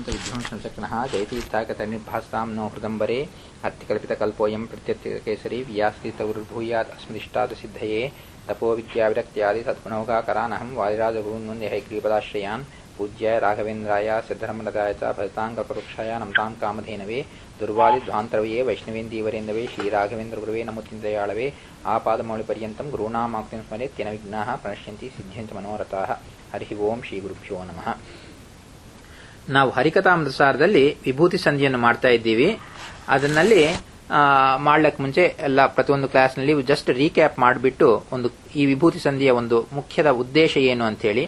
वेदान्तविध्वंसंशक्नः जयतीर्थागतनिर्भासां no हृदम्बरे अत्तिकल्पितकल्पोऽयं प्रत्यत्यकेसरी व्यासतीर्थगुरुर्भूयात् अस्मदिष्टादसिद्धये तपोविद्याविरक्त्यादि सद्गुणौकाकरानहं वादिराजगुरून्वन्दे हैग्रीपदाश्रयान् पूज्याय राघवेन्द्राय सिद्धर्मरदाय च भजताङ्कपरोक्षाय नमतां कामधेनवे दुर्वादिध्वान्तरवये वैष्णवेन्दीवरेन्दवे श्रीराघवेन्द्रगुरुवे नमुचिन्तयाळवे आपादमौलिपर्यन्तं गुरूणामाक्तिं स्मरेत् तेन विघ्नाः प्रणश्यन्ति सिद्ध्यन्ति मनोरथाः ಹರಿ ಓಂ ಶ್ರೀ ಗುರುಭ್ಯೋ ನಮಃ ನಾವು ಹರಿಕಥಾಮೃತಸಾರದಲ್ಲಿ ವಿಭೂತಿ ಸಂಧಿಯನ್ನು ಮಾಡ್ತಾ ಇದ್ದೀವಿ ಅದನ್ನಲ್ಲಿ ಮಾಡ್ಲಕ್ಕೆ ಮುಂಚೆ ಎಲ್ಲ ಪ್ರತಿಯೊಂದು ಕ್ಲಾಸ್ನಲ್ಲಿ ಜಸ್ಟ್ ರೀಕ್ಯಾಪ್ ಮಾಡಿಬಿಟ್ಟು ಒಂದು ಈ ವಿಭೂತಿ ಸಂಧಿಯ ಒಂದು ಮುಖ್ಯದ ಉದ್ದೇಶ ಏನು ಅಂತ ಹೇಳಿ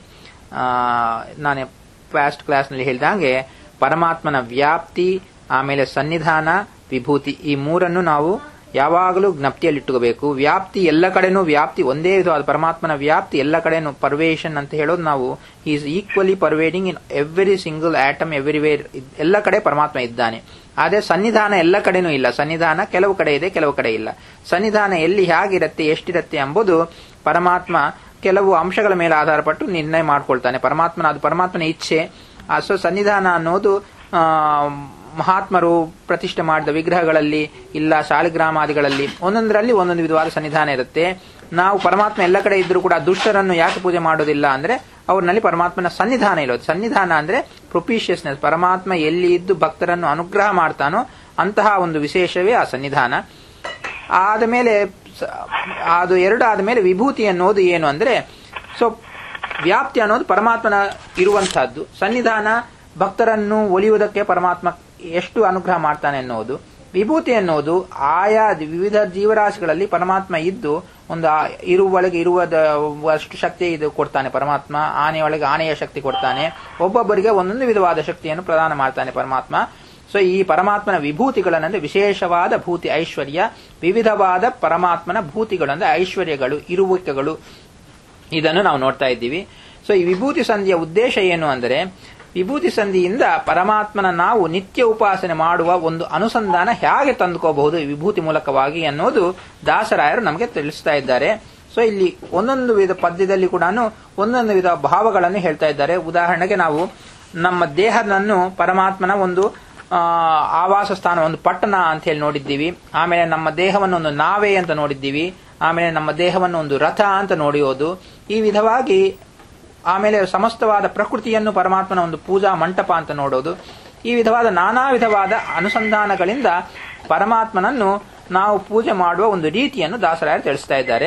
ನಾನು ಫಾಸ್ಟ್ ಕ್ಲಾಸ್ನಲ್ಲಿ ಹೇಳಿದಂಗೆ ಪರಮಾತ್ಮನ ವ್ಯಾಪ್ತಿ ಆಮೇಲೆ ಸನ್ನಿಧಾನ ವಿಭೂತಿ ಈ ಮೂರನ್ನು ನಾವು ಯಾವಾಗಲೂ ಜ್ಞಪ್ತಿಯಲ್ಲಿಟ್ಟುಕೋಬೇಕು ವ್ಯಾಪ್ತಿ ಎಲ್ಲ ಕಡೆನೂ ವ್ಯಾಪ್ತಿ ಒಂದೇ ವಿಧವಾದ ಪರಮಾತ್ಮನ ವ್ಯಾಪ್ತಿ ಎಲ್ಲ ಕಡೆನೂ ಪರ್ವೇಷನ್ ಅಂತ ಹೇಳೋದು ನಾವು is equally pervading in every single atom everywhere ಎಲ್ಲ ಕಡೆ ಪರಮಾತ್ಮ ಇದ್ದಾನೆ ಆದರೆ ಸನ್ನಿಧಾನ ಎಲ್ಲ ಕಡೆನೂ ಇಲ್ಲ ಸನ್ನಿಧಾನ ಕೆಲವು ಕಡೆ ಇದೆ ಕೆಲವು ಕಡೆ ಇಲ್ಲ ಸನ್ನಿಧಾನ ಎಲ್ಲಿ ಹೇಗಿರುತ್ತೆ ಎಷ್ಟಿರುತ್ತೆ ಎಂಬುದು ಪರಮಾತ್ಮ ಕೆಲವು ಅಂಶಗಳ ಮೇಲೆ ಆಧಾರಪಟ್ಟು ನಿರ್ಣಯ ಮಾಡ್ಕೊಳ್ತಾನೆ ಪರಮಾತ್ಮನ ಅದು ಪರಮಾತ್ಮನ ಇಚ್ಛೆ ಸೊ ಸನ್ನಿಧಾನ ಅನ್ನೋದು ಮಹಾತ್ಮರು ಪ್ರತಿಷ್ಠೆ ಮಾಡಿದ ವಿಗ್ರಹಗಳಲ್ಲಿ ಇಲ್ಲ ಶಾಲಿಗ್ರಾಮಾದಿಗಳಲ್ಲಿ ಒಂದೊಂದರಲ್ಲಿ ಒಂದೊಂದು ವಿಧವಾದ ಸನ್ನಿಧಾನ ಇರುತ್ತೆ ನಾವು ಪರಮಾತ್ಮ ಎಲ್ಲ ಕಡೆ ಇದ್ರೂ ಕೂಡ ದುಷ್ಟರನ್ನು ಯಾಕೆ ಪೂಜೆ ಮಾಡೋದಿಲ್ಲ ಅಂದ್ರೆ ಅವ್ರನಲ್ಲಿ ಪರಮಾತ್ಮನ ಸನ್ನಿಧಾನ ಇರೋದು ಸನ್ನಿಧಾನ ಅಂದ್ರೆ ಪ್ರೊಪಿಷಿಯಸ್ನೆಸ್ ಪರಮಾತ್ಮ ಎಲ್ಲಿ ಇದ್ದು ಭಕ್ತರನ್ನು ಅನುಗ್ರಹ ಮಾಡ್ತಾನೋ ಅಂತಹ ಒಂದು ವಿಶೇಷವೇ ಆ ಸನ್ನಿಧಾನ ಆದ ಮೇಲೆ ಅದು ಎರಡು ಆದ ಮೇಲೆ ವಿಭೂತಿ ಅನ್ನೋದು ಏನು ಅಂದ್ರೆ ಸೊ ವ್ಯಾಪ್ತಿ ಅನ್ನೋದು ಪರಮಾತ್ಮನ ಇರುವಂತಹದ್ದು ಸನ್ನಿಧಾನ ಭಕ್ತರನ್ನು ಒಲಿಯುವುದಕ್ಕೆ ಪರಮಾತ್ಮ ಎಷ್ಟು ಅನುಗ್ರಹ ಮಾಡ್ತಾನೆ ಅನ್ನೋದು ವಿಭೂತಿ ಅನ್ನೋದು ಆಯಾ ವಿವಿಧ ಜೀವರಾಶಿಗಳಲ್ಲಿ ಪರಮಾತ್ಮ ಇದ್ದು ಒಂದು ಇರುವೊಳಗೆ ಇರುವ ಅಷ್ಟು ಶಕ್ತಿ ಇದು ಕೊಡ್ತಾನೆ ಪರಮಾತ್ಮ ಆನೆಯೊಳಗೆ ಆನೆಯ ಶಕ್ತಿ ಕೊಡ್ತಾನೆ ಒಬ್ಬೊಬ್ಬರಿಗೆ ಒಂದೊಂದು ವಿಧವಾದ ಶಕ್ತಿಯನ್ನು ಪ್ರದಾನ ಮಾಡ್ತಾನೆ ಪರಮಾತ್ಮ ಸೊ ಈ ಪರಮಾತ್ಮನ ವಿಭೂತಿಗಳನ್ನಂದ್ರೆ ವಿಶೇಷವಾದ ಭೂತಿ ಐಶ್ವರ್ಯ ವಿವಿಧವಾದ ಪರಮಾತ್ಮನ ಭೂತಿಗಳಂದ್ರೆ ಐಶ್ವರ್ಯಗಳು ಇರುವಿಕೆಗಳು ಇದನ್ನು ನಾವು ನೋಡ್ತಾ ಇದ್ದೀವಿ ಸೊ ಈ ವಿಭೂತಿ ಸಂಧಿಯ ಉದ್ದೇಶ ಏನು ಅಂದರೆ ವಿಭೂತಿ ಸಂಧಿಯಿಂದ ಪರಮಾತ್ಮನ ನಾವು ನಿತ್ಯ ಉಪಾಸನೆ ಮಾಡುವ ಒಂದು ಅನುಸಂಧಾನ ಹೇಗೆ ತಂದುಕೋಬಹುದು ವಿಭೂತಿ ಮೂಲಕವಾಗಿ ಅನ್ನೋದು ದಾಸರಾಯರು ನಮಗೆ ತಿಳಿಸ್ತಾ ಇದ್ದಾರೆ ಸೊ ಇಲ್ಲಿ ಒಂದೊಂದು ವಿಧ ಪದ್ಯದಲ್ಲಿ ಕೂಡ ಒಂದೊಂದು ವಿಧ ಭಾವಗಳನ್ನು ಹೇಳ್ತಾ ಇದ್ದಾರೆ ಉದಾಹರಣೆಗೆ ನಾವು ನಮ್ಮ ದೇಹವನ್ನು ಪರಮಾತ್ಮನ ಒಂದು ಆವಾಸ ಸ್ಥಾನ ಒಂದು ಪಟ್ಟಣ ಅಂತ ಹೇಳಿ ನೋಡಿದ್ದೀವಿ ಆಮೇಲೆ ನಮ್ಮ ದೇಹವನ್ನು ಒಂದು ನಾವೆ ಅಂತ ನೋಡಿದ್ದೀವಿ ಆಮೇಲೆ ನಮ್ಮ ದೇಹವನ್ನು ಒಂದು ರಥ ಅಂತ ನೋಡಿಯೋದು ಈ ವಿಧವಾಗಿ ಆಮೇಲೆ ಸಮಸ್ತವಾದ ಪ್ರಕೃತಿಯನ್ನು ಪರಮಾತ್ಮನ ಒಂದು ಪೂಜಾ ಮಂಟಪ ಅಂತ ನೋಡೋದು ಈ ವಿಧವಾದ ನಾನಾ ವಿಧವಾದ ಅನುಸಂಧಾನಗಳಿಂದ ಪರಮಾತ್ಮನನ್ನು ನಾವು ಪೂಜೆ ಮಾಡುವ ಒಂದು ರೀತಿಯನ್ನು ದಾಸರಾಯರು ತಿಳಿಸ್ತಾ ಇದ್ದಾರೆ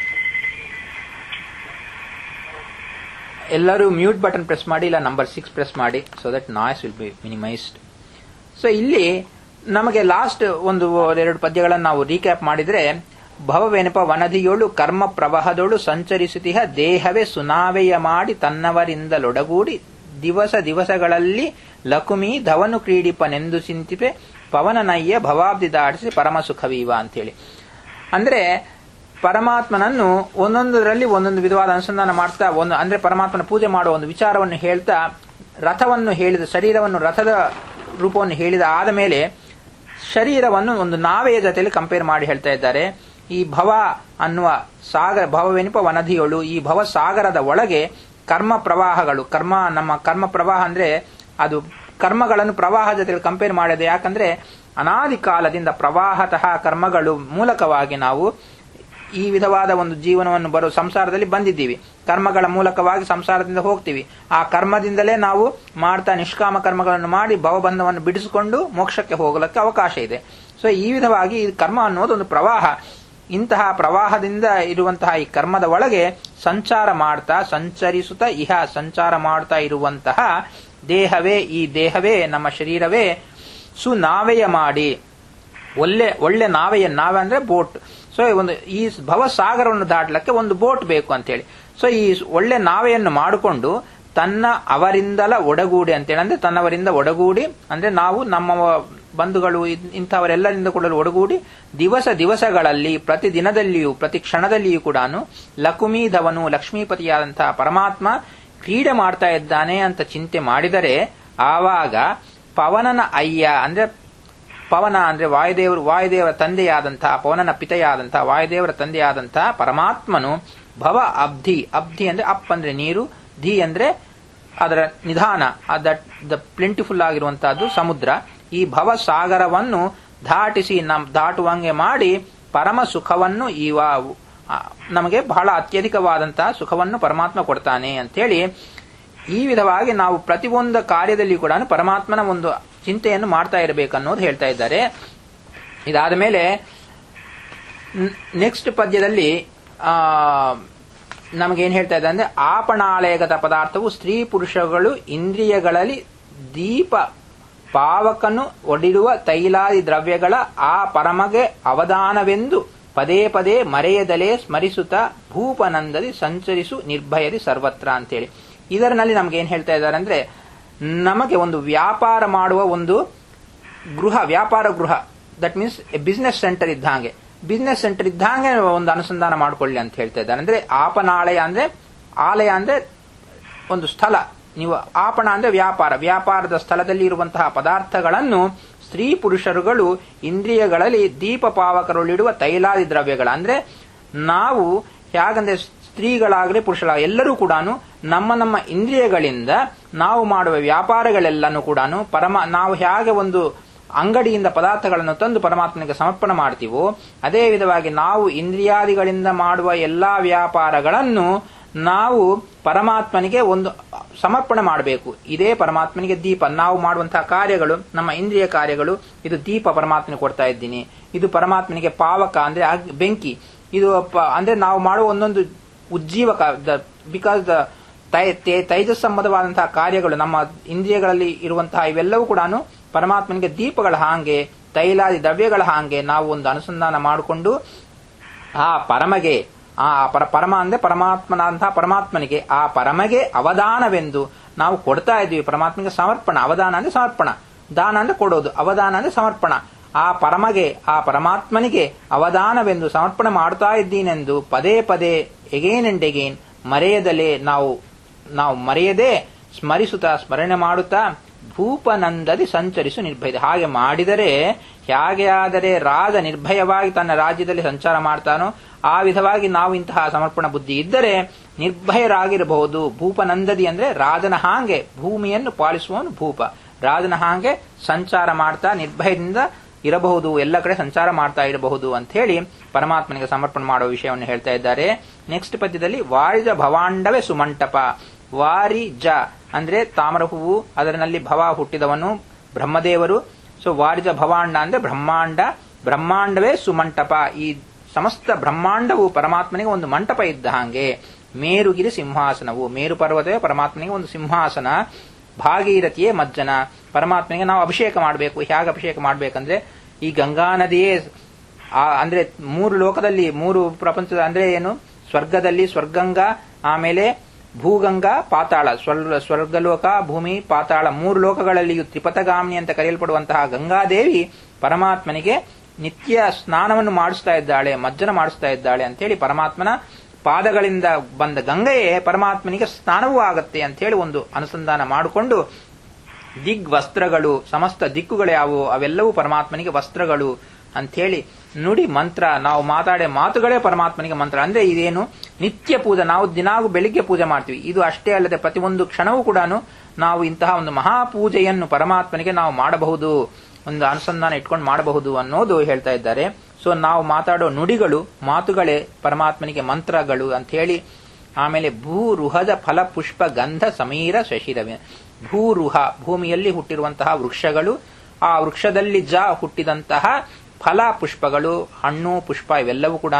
ಎಲ್ಲರೂ ಮ್ಯೂಟ್ ಬಟನ್ ಪ್ರೆಸ್ ಮಾಡಿ ಇಲ್ಲ ನಂಬರ್ ಸಿಕ್ಸ್ ಪ್ರೆಸ್ ಮಾಡಿ so that noise will be minimised so ಇಲ್ಲಿ ನಮಗೆ ಲಾಸ್ಟ್ ಒಂದು ಎರಡು ಪದ್ಯಗಳನ್ನು ನಾವು ರೀಕ್ಯಾಪ್ ಮಾಡಿದ್ರೆ ಭವವೆನಪ ವನದಿಯೊಳು ಕರ್ಮ ಪ್ರವಾಹದೊಳು ಸಂಚರಿಸುತ್ತಿಹ ದೇಹವೇ ಸುನಾವೆಯ ಮಾಡಿ ತನ್ನವರಿಂದಲೊಡಗೂಡಿ ದಿವಸ ದಿವಸಗಳಲ್ಲಿ ಲಕುಮಿ ಧವನು ಕ್ರೀಡಿಪನೆಂದು ಚಿಂತಿಪೆ ಪವನನಯ್ಯ ಭವಾಬ್ದಿ ದಾಟಿಸಿ ಪರಮ ಸುಖವೀವ ಅಂತೇಳಿ ಅಂದ್ರೆ ಪರಮಾತ್ಮನನ್ನು ಒಂದೊಂದರಲ್ಲಿ ಒಂದೊಂದು ವಿಧವಾದ ಅನುಸಂಧಾನ ಮಾಡ್ತಾ ಒಂದು ಅಂದ್ರೆ ಪರಮಾತ್ಮನ ಪೂಜೆ ಮಾಡುವ ಒಂದು ವಿಚಾರವನ್ನು ಹೇಳ್ತಾ ರಥವನ್ನು ಹೇಳಿದ ಶರೀರವನ್ನು ರಥದ ರೂಪವನ್ನು ಹೇಳಿದ ಆದ ಮೇಲೆ ಶರೀರವನ್ನು ಒಂದು ನಾವೆಯ ಜೊತೆಯಲ್ಲಿ ಕಂಪೇರ್ ಮಾಡಿ ಹೇಳ್ತಾ ಇದ್ದಾರೆ ಈ ಭವ ಅನ್ನುವ ಸಾಗರ ಭವವೆನಿಪ ವನದಿಯೊಳು ಈ ಭವ ಸಾಗರದ ಒಳಗೆ ಕರ್ಮ ಪ್ರವಾಹಗಳು ಕರ್ಮ ನಮ್ಮ ಕರ್ಮ ಪ್ರವಾಹ ಅಂದ್ರೆ ಅದು ಕರ್ಮಗಳನ್ನು ಪ್ರವಾಹ ಜೊತೆ ಕಂಪೇರ್ ಮಾಡಿದೆ ಯಾಕಂದ್ರೆ ಅನಾದಿ ಕಾಲದಿಂದ ಪ್ರವಾಹತಃ ಕರ್ಮಗಳು ಮೂಲಕವಾಗಿ ನಾವು ಈ ವಿಧವಾದ ಒಂದು ಜೀವನವನ್ನು ಬರೋ ಸಂಸಾರದಲ್ಲಿ ಬಂದಿದ್ದೀವಿ ಕರ್ಮಗಳ ಮೂಲಕವಾಗಿ ಸಂಸಾರದಿಂದ ಹೋಗ್ತೀವಿ ಆ ಕರ್ಮದಿಂದಲೇ ನಾವು ಮಾಡ್ತಾ ನಿಷ್ಕಾಮ ಕರ್ಮಗಳನ್ನು ಮಾಡಿ ಭವಬಂಧವನ್ನು ಬಿಡಿಸಿಕೊಂಡು ಮೋಕ್ಷಕ್ಕೆ ಹೋಗಲಿಕ್ಕೆ ಅವಕಾಶ ಇದೆ ಸೊ ಈ ವಿಧವಾಗಿ ಕರ್ಮ ಅನ್ನೋದು ಒಂದು ಪ್ರವಾಹ ಇಂತಹ ಪ್ರವಾಹದಿಂದ ಇರುವಂತಹ ಈ ಕರ್ಮದ ಒಳಗೆ ಸಂಚಾರ ಮಾಡ್ತಾ ಸಂಚರಿಸುತ್ತಾ ಇಹ ಸಂಚಾರ ಮಾಡ್ತಾ ಇರುವಂತಹ ದೇಹವೇ ಈ ದೇಹವೇ ನಮ್ಮ ಶರೀರವೇ ಸುನಾವೆಯ ಮಾಡಿ ಒಳ್ಳೆ ಒಳ್ಳೆ ನಾವೆಯ ನಾವೆ ಅಂದ್ರೆ ಬೋಟ್ ಸೊ ಒಂದು ಈ ಭವಸಾಗರವನ್ನು ದಾಟಲಿಕ್ಕೆ ಒಂದು ಬೋಟ್ ಬೇಕು ಅಂತೇಳಿ ಸೊ ಈ ಒಳ್ಳೆ ನಾವೆಯನ್ನು ಮಾಡಿಕೊಂಡು ತನ್ನ ಅವರಿಂದಲ ಒಡಗೂಡಿ ಅಂತೇಳಿ ಅಂದ್ರೆ ತನ್ನವರಿಂದ ಒಡಗೂಡಿ ಅಂದ್ರೆ ನಾವು ನಮ್ಮ ಬಂಧುಗಳು ಇಂಥವರೆಲ್ಲರಿಂದ ಕೂಡ ಒಡಗೂಡಿ ದಿವಸ ದಿವಸಗಳಲ್ಲಿ ಪ್ರತಿ ದಿನದಲ್ಲಿಯೂ ಪ್ರತಿ ಕ್ಷಣದಲ್ಲಿಯೂ ಕೂಡ ಲಕುಮೀಧವನು ಲಕ್ಷ್ಮೀಪತಿಯಾದಂತಹ ಪರಮಾತ್ಮ ಕ್ರೀಡೆ ಮಾಡ್ತಾ ಇದ್ದಾನೆ ಅಂತ ಚಿಂತೆ ಮಾಡಿದರೆ ಆವಾಗ ಪವನನ ಅಯ್ಯ ಅಂದ್ರೆ ಪವನ ಅಂದ್ರೆ ವಾಯುದೇವರು ವಾಯುದೇವರ ತಂದೆಯಾದಂತಹ ಪವನನ ಪಿತೆಯಾದಂತಹ ವಾಯುದೇವರ ತಂದೆಯಾದಂತಹ ಪರಮಾತ್ಮನು ಭವ ಅಬ್ಧಿ ಅಬ್ಧಿ ಅಂದ್ರೆ ಅಪ್ ಅಂದ್ರೆ ನೀರು ಧಿ ಅಂದ್ರೆ ಅದರ ನಿಧಾನ ದ ಪ್ಲೆಂಟಿಫುಲ್ ಆಗಿರುವಂತಹದ್ದು ಸಮುದ್ರ ಈ ಭವಸಾಗರವನ್ನು ದಾಟಿಸಿ ನಮ್ ದಾಟುವಂಗೆ ಮಾಡಿ ಪರಮ ಸುಖವನ್ನು ಇವ ಆ, ನಮಗೆ ಬಹಳ ಅತ್ಯಧಿಕವಾದಂತಹ ಸುಖವನ್ನು ಪರಮಾತ್ಮ ಕೊಡ್ತಾನೆ ಅಂತೇಳಿ ಈ ವಿಧವಾಗಿ ನಾವು ಪ್ರತಿಯೊಂದು ಕಾರ್ಯದಲ್ಲಿ ಕೂಡ ಪರಮಾತ್ಮನ ಒಂದು ಚಿಂತೆಯನ್ನು ಮಾಡ್ತಾ ಇರಬೇಕನ್ನೋದು ಹೇಳ್ತಾ ಇದ್ದಾರೆ ಇದಾದ ಮೇಲೆ ನೆಕ್ಸ್ಟ್ ಪದ್ಯದಲ್ಲಿ ಆ ನಮಗೇನು ಹೇಳ್ತಾ ಇದೆ ಅಂದ್ರೆ ಆಪಣಾಲಯಗತ ಪದಾರ್ಥವು ಸ್ತ್ರೀ ಪುರುಷಗಳು ಇಂದ್ರಿಯಗಳಲ್ಲಿ ದೀಪ ಪಾವಕನು ಒಡಿಡುವ ತೈಲಾದಿ ದ್ರವ್ಯಗಳ ಆ ಪರಮಗೆ ಅವಧಾನವೆಂದು ಪದೇ ಪದೇ ಮರೆಯದಲೇ ಸ್ಮರಿಸುತ್ತಾ ಭೂಪನಂದದಿ ಸಂಚರಿಸು ನಿರ್ಭಯದಿ ಸರ್ವತ್ರ ಅಂತೇಳಿ ಇದರಲ್ಲಿ ನಮ್ಗೆ ಏನ್ ಹೇಳ್ತಾ ಇದ್ದಾರೆ ಅಂದ್ರೆ ನಮಗೆ ಒಂದು ವ್ಯಾಪಾರ ಮಾಡುವ ಒಂದು ಗೃಹ ವ್ಯಾಪಾರ ಗೃಹ that means a business centre ಇದ್ದ ಹಾಗೆ ಬಿಸ್ನೆಸ್ ಸೆಂಟರ್ ಇದ್ದ ಹಾಗೆ ಒಂದು ಅನುಸಂಧಾನ ಮಾಡ್ಕೊಳ್ಳಿ ಅಂತ ಹೇಳ್ತಾ ಇದ್ದಾರೆ ಅಂದ್ರೆ ಆಪನಾಲಯ ಅಂದ್ರೆ ಆಲಯ ಅಂದ್ರೆ ಒಂದು ಸ್ಥಳ ನೀವು ಆಪಣ ಅಂದ್ರೆ ವ್ಯಾಪಾರ ವ್ಯಾಪಾರದ ಸ್ಥಳದಲ್ಲಿ ಇರುವಂತಹ ಪದಾರ್ಥಗಳನ್ನು ಸ್ತ್ರೀ ಪುರುಷರುಗಳು ಇಂದ್ರಿಯಗಳಲ್ಲಿ ದೀಪ ಪಾವಕರೊಳಿಡುವ ತೈಲಾದಿ ದ್ರವ್ಯಗಳ ಅಂದ್ರೆ ನಾವು ಹೇಗಂದ್ರೆ ಸ್ತ್ರೀಗಳಾಗಲಿ ಪುರುಷರಾಗಲಿ ಎಲ್ಲರೂ ಕೂಡ ನಮ್ಮ ನಮ್ಮ ಇಂದ್ರಿಯಗಳಿಂದ ನಾವು ಮಾಡುವ ವ್ಯಾಪಾರಗಳೆಲ್ಲನೂ ಕೂಡ ಪರಮ ನಾವು ಹೇಗೆ ಒಂದು ಅಂಗಡಿಯಿಂದ ಪದಾರ್ಥಗಳನ್ನು ತಂದು ಪರಮಾತ್ಮನಿಗೆ ಸಮರ್ಪಣೆ ಮಾಡ್ತೀವೋ ಅದೇ ವಿಧವಾಗಿ ನಾವು ಇಂದ್ರಿಯಾದಿಗಳಿಂದ ಮಾಡುವ ಎಲ್ಲಾ ವ್ಯಾಪಾರಗಳನ್ನು ನಾವು ಪರಮಾತ್ಮನಿಗೆ ಒಂದು ಸಮರ್ಪಣೆ ಮಾಡಬೇಕು ಇದೇ ಪರಮಾತ್ಮನಿಗೆ ದೀಪ ನಾವು ಮಾಡುವಂತಹ ಕಾರ್ಯಗಳು ನಮ್ಮ ಇಂದ್ರಿಯ ಕಾರ್ಯಗಳು ಇದು ದೀಪ ಪರಮಾತ್ಮನಿಗೆ ಕೊಡ್ತಾ ಇದ್ದೀನಿ ಇದು ಪರಮಾತ್ಮನಿಗೆ ಪಾವಕ ಅಂದ್ರೆ ಅಗ್- ಬೆಂಕಿ ಇದು ಪ- ಅಂದ್ರೆ ನಾವು ಮಾಡುವ ಒಂದೊಂದು ಉಜ್ಜೀವಕ ಬಿಕಾಸ್ ದ ತೈಜಸ್ ಸಂಬಂಧವಾದಂತಹ ಕಾರ್ಯಗಳು ನಮ್ಮ ಇಂದ್ರಿಯಗಳಲ್ಲಿ ಇರುವಂತಹ ಇವೆಲ್ಲವೂ ಕೂಡ ಪರಮಾತ್ಮನಿಗೆ ದೀಪಗಳ ಹಾಗೆ ತೈಲಾದಿ ದ್ರವ್ಯಗಳ ಹಾಗೆ ನಾವು ಒಂದು ಅನುಸಂಧಾನ ಮಾಡಿಕೊಂಡು ಆ ಪರಮಗೆ ಆ ಪರ ಪರಮ ಅಂದ್ರೆ ಪರಮಾತ್ಮನಾದಂತಹ ಪರಮಾತ್ಮನಿಗೆ ಆ ಪರಮಗೆ ಅವದಾನವೆಂದು ನಾವು ಕೊಡ್ತಾ ಇದ್ದೀವಿ ಪರಮಾತ್ಮನಿಗೆ ಸಮರ್ಪಣ ಅವದಾನ ಅಂದ್ರೆ ಸಮರ್ಪಣ ದಾನ ಅಂದ್ರೆ ಕೊಡೋದು ಅವದಾನ ಅಂದ್ರೆ ಸಮರ್ಪಣ ಆ ಪರಮಗೆ ಆ ಪರಮಾತ್ಮನಿಗೆ ಅವದಾನವೆಂದು ಸಮರ್ಪಣೆ ಮಾಡ್ತಾ ಇದ್ದೀನೆಂದು ಪದೇ ಪದೇ ಎಗೇನ್ ಅಂಡ್ ಎಗೇನ್ ಮರೆಯದಲೇ ನಾವು ನಾವು ಮರೆಯದೆ ಸ್ಮರಿಸುತ್ತಾ ಸ್ಮರಣೆ ಮಾಡುತ್ತಾ ಭೂಪನಂದದಿ ಸಂಚರಿಸು ನಿರ್ಭಯ ಹಾಗೆ ಮಾಡಿದರೆ ಹೇಗೆ ಆದರೆ ರಾಜ ನಿರ್ಭಯವಾಗಿ ತನ್ನ ರಾಜ್ಯದಲ್ಲಿ ಸಂಚಾರ ಮಾಡ್ತಾನೋ ಆ ವಿಧವಾಗಿ ನಾವು ಇಂತಹ ಸಮರ್ಪಣ ಬುದ್ಧಿ ಇದ್ದರೆ ನಿರ್ಭಯರಾಗಿರಬಹುದು ಭೂಪನಂದದಿ ಅಂದ್ರೆ ರಾಜನ ಹಾಗೆ ಭೂಮಿಯನ್ನು ಪಾಲಿಸುವವನು ಭೂಪ ರಾಜನ ಹಾಗೆ ಸಂಚಾರ ಮಾಡ್ತಾ ನಿರ್ಭಯದಿಂದ ಇರಬಹುದು ಎಲ್ಲ ಕಡೆ ಸಂಚಾರ ಮಾಡ್ತಾ ಇರಬಹುದು ಅಂತ ಹೇಳಿ ಪರಮಾತ್ಮನಿಗೆ ಸಮರ್ಪಣೆ ಮಾಡುವ ವಿಷಯವನ್ನು ಹೇಳ್ತಾ ಇದ್ದಾರೆ ನೆಕ್ಸ್ಟ್ ಪದ್ಯದಲ್ಲಿ ವಾರಿಜ ಭವಾಂಡವೇ ಸುಮಂಟಪ ವಾರಿ ಜ ಅಂದ್ರೆ ತಾಮ್ರ ಹೂವು ಅದರಲ್ಲಿ ಭವ ಹುಟ್ಟಿದವನು ಬ್ರಹ್ಮದೇವರು ಸೊ ವಾರಿಜ ಭವಾಂಡ ಅಂದ್ರೆ ಬ್ರಹ್ಮಾಂಡ ಬ್ರಹ್ಮಾಂಡವೇ ಸುಮಂಟಪ ಈ ಸಮಸ್ತ ಬ್ರಹ್ಮಾಂಡವು ಪರಮಾತ್ಮನಿಗೆ ಒಂದು ಮಂಟಪ ಇದ್ದ ಹಾಗೆ ಮೇರುಗಿರಿ ಸಿಂಹಾಸನವು ಮೇರು ಪರ್ವತವೇ ಪರಮಾತ್ಮನಿಗೆ ಒಂದು ಸಿಂಹಾಸನ ಭಾಗೀರಥಿಯೇ ಮಜ್ಜನ ಪರಮಾತ್ಮನಿಗೆ ನಾವು ಅಭಿಷೇಕ ಮಾಡಬೇಕು ಹೇಗೆ ಅಭಿಷೇಕ ಮಾಡಬೇಕಂದ್ರೆ ಈ ಗಂಗಾ ನದಿಯೇ ಆ ಅಂದ್ರೆ ಮೂರು ಲೋಕದಲ್ಲಿ ಮೂರು ಪ್ರಪಂಚದ ಅಂದ್ರೆ ಏನು ಸ್ವರ್ಗದಲ್ಲಿ ಸ್ವರ್ಗಂಗ ಆಮೇಲೆ ಭೂಗಂಗಾ ಪಾತಾಳ ಸ್ವರ್ಗ ಸ್ವರ್ಗಲೋಕ ಭೂಮಿ ಪಾತಾಳ ಮೂರು ಲೋಕಗಳಲ್ಲಿಯೂ ತ್ರಿಪಥಗಾಮಿನಿ ಅಂತ ಕರೆಯಲ್ಪಡುವಂತಹ ಗಂಗಾದೇವಿ ಪರಮಾತ್ಮನಿಗೆ ನಿತ್ಯ ಸ್ನಾನವನ್ನು ಮಾಡಿಸ್ತಾ ಇದ್ದಾಳೆ ಮಜ್ಜನ ಮಾಡಿಸ್ತಾ ಇದ್ದಾಳೆ ಅಂತೇಳಿ ಪರಮಾತ್ಮನ ಪಾದಗಳಿಂದ ಬಂದ ಗಂಗೆಯೇ ಪರಮಾತ್ಮನಿಗೆ ಸ್ನಾನವೂ ಆಗತ್ತೆ ಅಂತ ಹೇಳಿ ಒಂದು ಅನುಸಂಧಾನ ಮಾಡಿಕೊಂಡು ದಿಗ್ವಸ್ತ್ರಗಳು ಸಮಸ್ತ ದಿಕ್ಕುಗಳು ಯಾವುವು ಅವೆಲ್ಲವೂ ಪರಮಾತ್ಮನಿಗೆ ವಸ್ತ್ರಗಳು ಅಂಥೇಳಿ ನುಡಿ ಮಂತ್ರ ನಾವು ಮಾತಾಡೋ ಮಾತುಗಳೇ ಪರಮಾತ್ಮನಿಗೆ ಮಂತ್ರ ಅಂದ್ರೆ ಇದೇನು ನಿತ್ಯ ಪೂಜೆ ನಾವು ದಿನಾಗೂ ಬೆಳಿಗ್ಗೆ ಪೂಜೆ ಮಾಡ್ತೀವಿ ಇದು ಅಷ್ಟೇ ಅಲ್ಲದೆ ಪ್ರತಿಯೊಂದು ಕ್ಷಣವೂ ಕೂಡ ನಾವು ಇಂತಹ ಒಂದು ಮಹಾಪೂಜೆಯನ್ನು ಪರಮಾತ್ಮನಿಗೆ ನಾವು ಮಾಡಬಹುದು ಒಂದು ಅನುಸಂಧಾನ ಇಟ್ಕೊಂಡು ಮಾಡಬಹುದು ಅನ್ನೋದು ಹೇಳ್ತಾ ಇದ್ದಾರೆ ಸೊ ನಾವು ಮಾತಾಡೋ ನುಡಿಗಳು ಮಾತುಗಳೇ ಪರಮಾತ್ಮನಿಗೆ ಮಂತ್ರಗಳು ಅಂತ ಹೇಳಿ ಆಮೇಲೆ ಭೂರುಹದ ಫಲ ಪುಷ್ಪ ಗಂಧ ಸಮೀರ ಶಶಿರವೆ ಭೂರುಹ ಭೂಮಿಯಲ್ಲಿ ಹುಟ್ಟಿರುವಂತಹ ವೃಕ್ಷಗಳು ಆ ವೃಕ್ಷದಲ್ಲಿ ಜ ಹುಟ್ಟಿದಂತಹ ಫಲ ಪುಷ್ಪಗಳು ಹಣ್ಣು ಪುಷ್ಪ ಇವೆಲ್ಲವೂ ಕೂಡ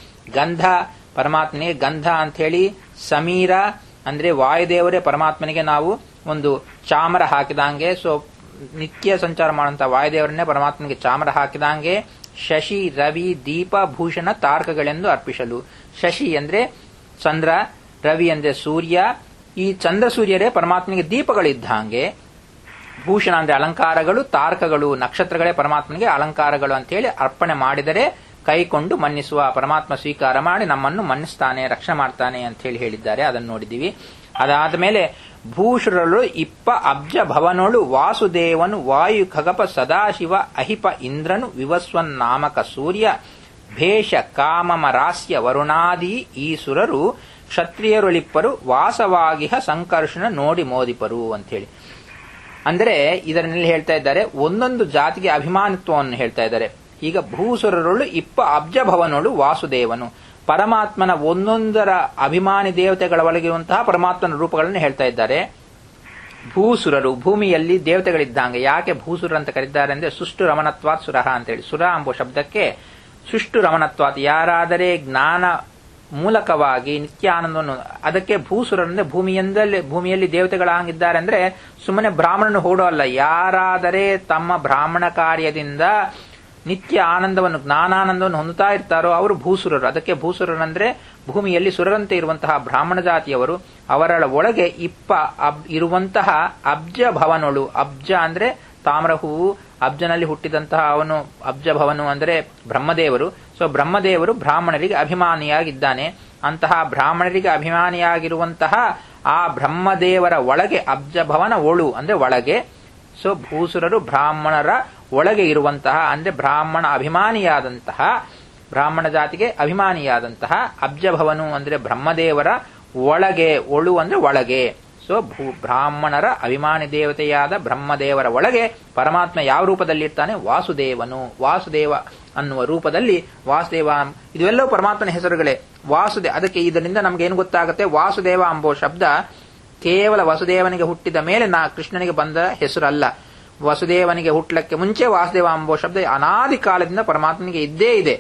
ಗಂಧ ಪರಮಾತ್ಮನಿಗೆ ಗಂಧ ಅಂತ ಹೇಳಿ ಸಮೀರ ಅಂದ್ರೆ ವಾಯುದೇವರೇ ಪರಮಾತ್ಮನಿಗೆ ನಾವು ಒಂದು ಚಾಮರ ಹಾಕಿದಂಗೆ ಸೊ ನಿತ್ಯ ಸಂಚಾರ ಮಾಡುವಂತಹ ವಾಯುದೇವರನ್ನೇ ಪರಮಾತ್ಮನಿಗೆ ಚಾಮರ ಹಾಕಿದಂಗೆ ಶಶಿ ರವಿ ದೀಪ ಭೂಷಣ ತಾರಕಗಳೆಂದು ಅರ್ಪಿಸಲು ಶಶಿ ಅಂದ್ರೆ ಚಂದ್ರ ರವಿ ಅಂದ್ರೆ ಸೂರ್ಯ ಈ ಚಂದ್ರ ಸೂರ್ಯರೇ ಪರಮಾತ್ಮನಿಗೆ ದೀಪಗಳಿದ್ದ ಹಾಗೆ ಭೂಷಣ ಅಂದ್ರೆ ಅಲಂಕಾರಗಳು ತಾರಕಗಳು ನಕ್ಷತ್ರಗಳೇ ಪರಮಾತ್ಮನಿಗೆ ಅಲಂಕಾರಗಳು ಅಂತ ಹೇಳಿ ಅರ್ಪಣೆ ಮಾಡಿದರೆ ಕೈಕೊಂಡು ಮನ್ನಿಸುವ ಪರಮಾತ್ಮ ಸ್ವೀಕಾರ ಮಾಡಿ ನಮ್ಮನ್ನು ಮನ್ನಿಸ್ತಾನೆ ರಕ್ಷಣೆ ಮಾಡ್ತಾನೆ ಅಂತ ಹೇಳಿ ಹೇಳಿದ್ದಾರೆ ಅದನ್ನು ನೋಡಿದ್ದೀವಿ ಅದಾದ ಮೇಲೆ ಭೂಷುರಳು ಇಪ್ಪ ಅಬ್ಜ ಭವನೊಳು ವಾಸುದೇವನು ವಾಯು ಖಗಪ ಸದಾಶಿವ ಅಹಿಪ ಇಂದ್ರನು ವಿವಸ್ವನ್ ನಾಮಕ ಸೂರ್ಯ ಭೇಷ ಕಾಮಮರಾಸ್ಯ ವರುಣಾದಿ ಈ ಸುರರು ಕ್ಷತ್ರಿಯರೊಳಿಪ್ಪರು ವಾಸವಾಗಿಹ ಸಂಕರ್ಷಣ ನೋಡಿ ಮೋದಿಪರು ಅಂತ ಹೇಳಿ ಅಂದರೆ ಇದರಲ್ಲಿ ಹೇಳ್ತಾ ಇದ್ದಾರೆ ಒಂದೊಂದು ಜಾತಿಗೆ ಅಭಿಮಾನಿತ್ವವನ್ನು ಹೇಳ್ತಾ ಇದ್ದಾರೆ ಈಗ ಭೂಸುರರೊಳು ಇಪ್ಪ ಅಬ್ಜಭವನೊಳು ವಾಸುದೇವನು ಪರಮಾತ್ಮನ ಒಂದೊಂದರ ಅಭಿಮಾನಿ ದೇವತೆಗಳ ಒಳಗಿರುವಂತಹ ಪರಮಾತ್ಮನ ರೂಪಗಳನ್ನು ಹೇಳ್ತಾ ಇದ್ದಾರೆ ಭೂಸುರರು ಭೂಮಿಯಲ್ಲಿ ದೇವತೆಗಳಿದ್ದಂಗೆ ಯಾಕೆ ಭೂಸುರ ಅಂತ ಕರೀತಾರೆ ಅಂದ್ರೆ ಸುಷ್ಟು ರಮಣತ್ವಾತ್ ಸುರಹ ಅಂತೇಳಿ ಸುರ ಎಂಬ ಶಬ್ದಕ್ಕೆ ಸುಷ್ಟು ರಮಣತ್ವಾತ್ ಯಾರಾದರೆ ಜ್ಞಾನ ಮೂಲಕವಾಗಿ ನಿತ್ಯ ಆನಂದವನ್ನು ಅದಕ್ಕೆ ಭೂಸುರರಂದ್ರೆ ಭೂಮಿಯಿಂದಲೇ ಭೂಮಿಯಲ್ಲಿ ದೇವತೆಗಳಾಗಿದ್ದಾರೆ ಅಂದ್ರೆ ಸುಮ್ಮನೆ ಬ್ರಾಹ್ಮಣನು ಹೊಡೋ ಅಲ್ಲ ಯಾರಾದರೆ ತಮ್ಮ ಬ್ರಾಹ್ಮಣ ಕಾರ್ಯದಿಂದ ನಿತ್ಯ ಆನಂದವನ್ನು ಜ್ಞಾನಾನಂದವನ್ನು ಹೊಂದುತ್ತಾ ಇರ್ತಾರೋ ಅವರು ಭೂಸುರರು ಅದಕ್ಕೆ ಭೂಸುರರಂದ್ರೆ ಭೂಮಿಯಲ್ಲಿ ಸುರರಂತೆ ಇರುವಂತಹ ಬ್ರಾಹ್ಮಣ ಜಾತಿಯವರು ಅವರ ಒಳಗೆ ಇಪ್ಪ ಅಬ್ ಇರುವಂತಹ ಅಬ್ಜ ಭವನೊಳು ಅಬ್ಜ ಅಂದ್ರೆ ತಾಮ್ರ ಹೂವು ಅಬ್ಜನಲ್ಲಿ ಹುಟ್ಟಿದಂತಹ ಅವನು ಅಬ್ಜ ಭವನು ಅಂದರೆ ಬ್ರಹ್ಮದೇವರು ಸೊ ಬ್ರಹ್ಮದೇವರು ಬ್ರಾಹ್ಮಣರಿಗೆ ಅಭಿಮಾನಿಯಾಗಿದ್ದಾನೆ ಅಂತಹ ಬ್ರಾಹ್ಮಣರಿಗೆ ಅಭಿಮಾನಿಯಾಗಿರುವಂತಹ ಆ ಬ್ರಹ್ಮದೇವರ ಒಳಗೆ ಅಬ್ಜ ಭವನ ಒಳು ಅಂದ್ರೆ ಒಳಗೆ ಸೊ ಭೂಸುರರು ಬ್ರಾಹ್ಮಣರ ಒಳಗೆ ಇರುವಂತಹ ಅಂದ್ರೆ ಬ್ರಾಹ್ಮಣ ಅಭಿಮಾನಿಯಾದಂತಹ ಬ್ರಾಹ್ಮಣ ಜಾತಿಗೆ ಅಭಿಮಾನಿಯಾದಂತಹ ಅಬ್ಜಭವನು ಅಂದ್ರೆ ಬ್ರಹ್ಮದೇವರ ಒಳಗೆ ಒಳು ಅಂದ್ರೆ ಒಳಗೆ ಸೊ ಭೂ ಬ್ರಾಹ್ಮಣರ ಅಭಿಮಾನಿ ದೇವತೆಯಾದ ಬ್ರಹ್ಮದೇವರ ಒಳಗೆ ಪರಮಾತ್ಮ ಯಾವ ರೂಪದಲ್ಲಿ ಇರ್ತಾನೆ ವಾಸುದೇವನು ವಾಸುದೇವ ಅನ್ನುವ ರೂಪದಲ್ಲಿ ವಾಸುದೇವ ಇವೆಲ್ಲವೂ ಪರಮಾತ್ಮನ ಹೆಸರುಗಳೇ ವಾಸುದೇ ಅದಕ್ಕೆ ಇದರಿಂದ ನಮ್ಗೆ ಏನು ಗೊತ್ತಾಗುತ್ತೆ ವಾಸುದೇವ ಎಂಬೋ ಶಬ್ದ ಕೇವಲ ವಸುದೇವನಿಗೆ ಹುಟ್ಟಿದ ಮೇಲೆ ನಾ ಕೃಷ್ಣನಿಗೆ ಬಂದ ಹೆಸರಲ್ಲ ವಸುದೇವನಿಗೆ ಹುಟ್ಟಲಕ್ಕೆ ಮುಂಚೆ ವಾಸುದೇವ ಎಂಬೋ ಶಬ್ದ ಅನಾದಿ ಕಾಲದಿಂದ ಪರಮಾತ್ಮನಿಗೆ ಇದ್ದೇ ಇದೆ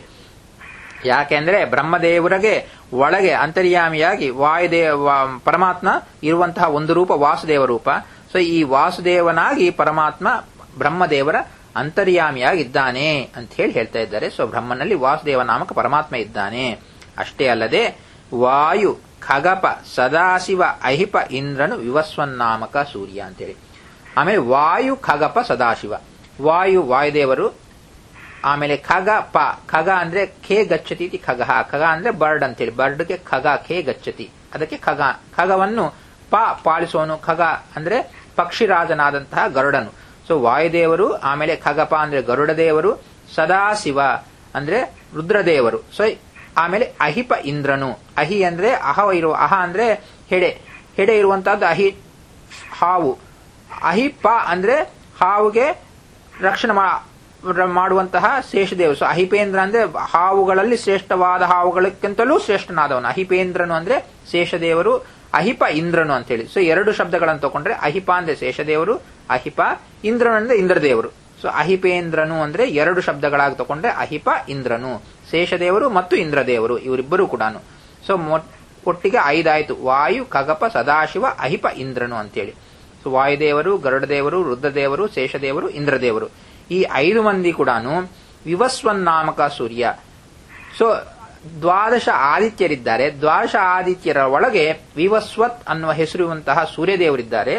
ಯಾಕೆಂದ್ರೆ ಬ್ರಹ್ಮದೇವರಿಗೆ ಒಳಗೆ ಅಂತರ್ಯಾಮಿಯಾಗಿ ವಾಯುದೇವ ಪರಮಾತ್ಮ ಇರುವಂತಹ ಒಂದು ರೂಪ ವಾಸುದೇವ ರೂಪ ಸೊ ಈ ವಾಸುದೇವನಾಗಿ ಪರಮಾತ್ಮ ಬ್ರಹ್ಮದೇವರ ಅಂತರ್ಯಾಮಿಯಾಗಿದ್ದಾನೆ ಅಂತ ಹೇಳಿ ಹೇಳ್ತಾ ಇದ್ದಾರೆ ಸೊ ಬ್ರಹ್ಮನಲ್ಲಿ ವಾಸುದೇವ ನಾಮಕ ಪರಮಾತ್ಮ ಇದ್ದಾನೆ ಅಷ್ಟೇ ಅಲ್ಲದೆ ವಾಯು ಖಗಪ ಸದಾಶಿವ ಅಹಿಪ ಇಂದ್ರನು ವಿವಸ್ವನ್ನಾಮಕ ಸೂರ್ಯ ಅಂತೇಳಿ ಆಮೇಲೆ ವಾಯು ಖಗಪ ಸದಾಶಿವ ವಾಯು ವಾಯುದೇವರು ಆಮೇಲೆ ಖಗ ಪ ಖಗ ಅಂದ್ರೆ ಖೇ ಗಚ್ಚತಿ ಇತಿ ಖಗ ಖಗ ಅಂದ್ರೆ ಬರ್ಡ್ ಅಂತೇಳಿ ಬರ್ಡ್ಗೆ ಖಗ ಖೇ ಗಚ್ಚತಿ ಅದಕ್ಕೆ ಖಗ ಖಗವನ್ನು ಪ ಪಾಲಿಸೋನು ಖಗ ಅಂದ್ರೆ ಪಕ್ಷಿರಾಜನಾದಂತಹ ಗರುಡನು ಸೊ ವಾಯುದೇವರು ಆಮೇಲೆ ಖಗಪ ಅಂದ್ರೆ ಗರುಡ ದೇವರು ಸದಾಶಿವ ಅಂದ್ರೆ ರುದ್ರದೇವರು ಸೊ ಆಮೇಲೆ ಅಹಿಪ ಇಂದ್ರನು ಅಹಿ ಅಂದ್ರೆ ಅಹ ಇರುವ ಅಹ ಅಂದ್ರೆ ಹೆಡೆ ಹೆಡೆ ಇರುವಂತಹದ್ದು ಅಹಿ ಹಾವು ಅಹಿಪ ಅಂದ್ರೆ ಹಾವುಗೆ ರಕ್ಷಣೆ ಮಾಡುವಂತಹ ಶೇಷದೇವರು ಸೊ ಅಹಿಪೇಂದ್ರ ಅಂದ್ರೆ ಹಾವುಗಳಲ್ಲಿ ಶ್ರೇಷ್ಠವಾದ ಹಾವುಗಳಕ್ಕಿಂತಲೂ ಶ್ರೇಷ್ಠನಾದವನು ಅಹಿಪೇಂದ್ರನು ಅಂದ್ರೆ ಶೇಷದೇವರು ಅಹಿಪ ಇಂದ್ರನು ಅಂತೇಳಿ ಸೊ ಎರಡು ಶಬ್ದಗಳನ್ನು ತಗೊಂಡ್ರೆ ಅಹಿಪ ಅಂದ್ರೆ ಶೇಷದೇವರು ಅಹಿಪ ಇಂದ್ರನು ಅಂದ್ರೆ ಇಂದ್ರದೇವರು ಸೊ ಅಹಿಪೇಂದ್ರನು ಅಂದ್ರೆ ಎರಡು ಶಬ್ದಗಳಾಗಿ ತಗೊಂಡ್ರೆ ಅಹಿಪ ಇಂದ್ರನು ಶೇಷದೇವರು ಮತ್ತು ಇಂದ್ರದೇವರು ಇವರಿಬ್ಬರು ಕೂಡ ಸೊ ಒಟ್ಟಿಗೆ ಐದಾಯ್ತು ವಾಯು ಖಗಪ ಸದಾಶಿವ ಅಹಿಪ ಇಂದ್ರನು ಅಂತೇಳಿ ಸೊ ವಾಯುದೇವರು ಗರುಡದೇವರು ರುದ್ರದೇವರು ಶೇಷದೇವರು ಇಂದ್ರದೇವರು ಈ ಐದು ಮಂದಿ ಕೂಡ ವಿವಸ್ವನ್ನಾಮಕ ಸೂರ್ಯ ಸೊ ದ್ವಾದಶ ಆದಿತ್ಯರಿದ್ದಾರೆ ದ್ವಾದಶ ಆದಿತ್ಯರ ಒಳಗೆ ವಿವಸ್ವತ್ ಅನ್ನುವ ಹೆಸರುವಂತಹ ಸೂರ್ಯದೇವರಿದ್ದಾರೆ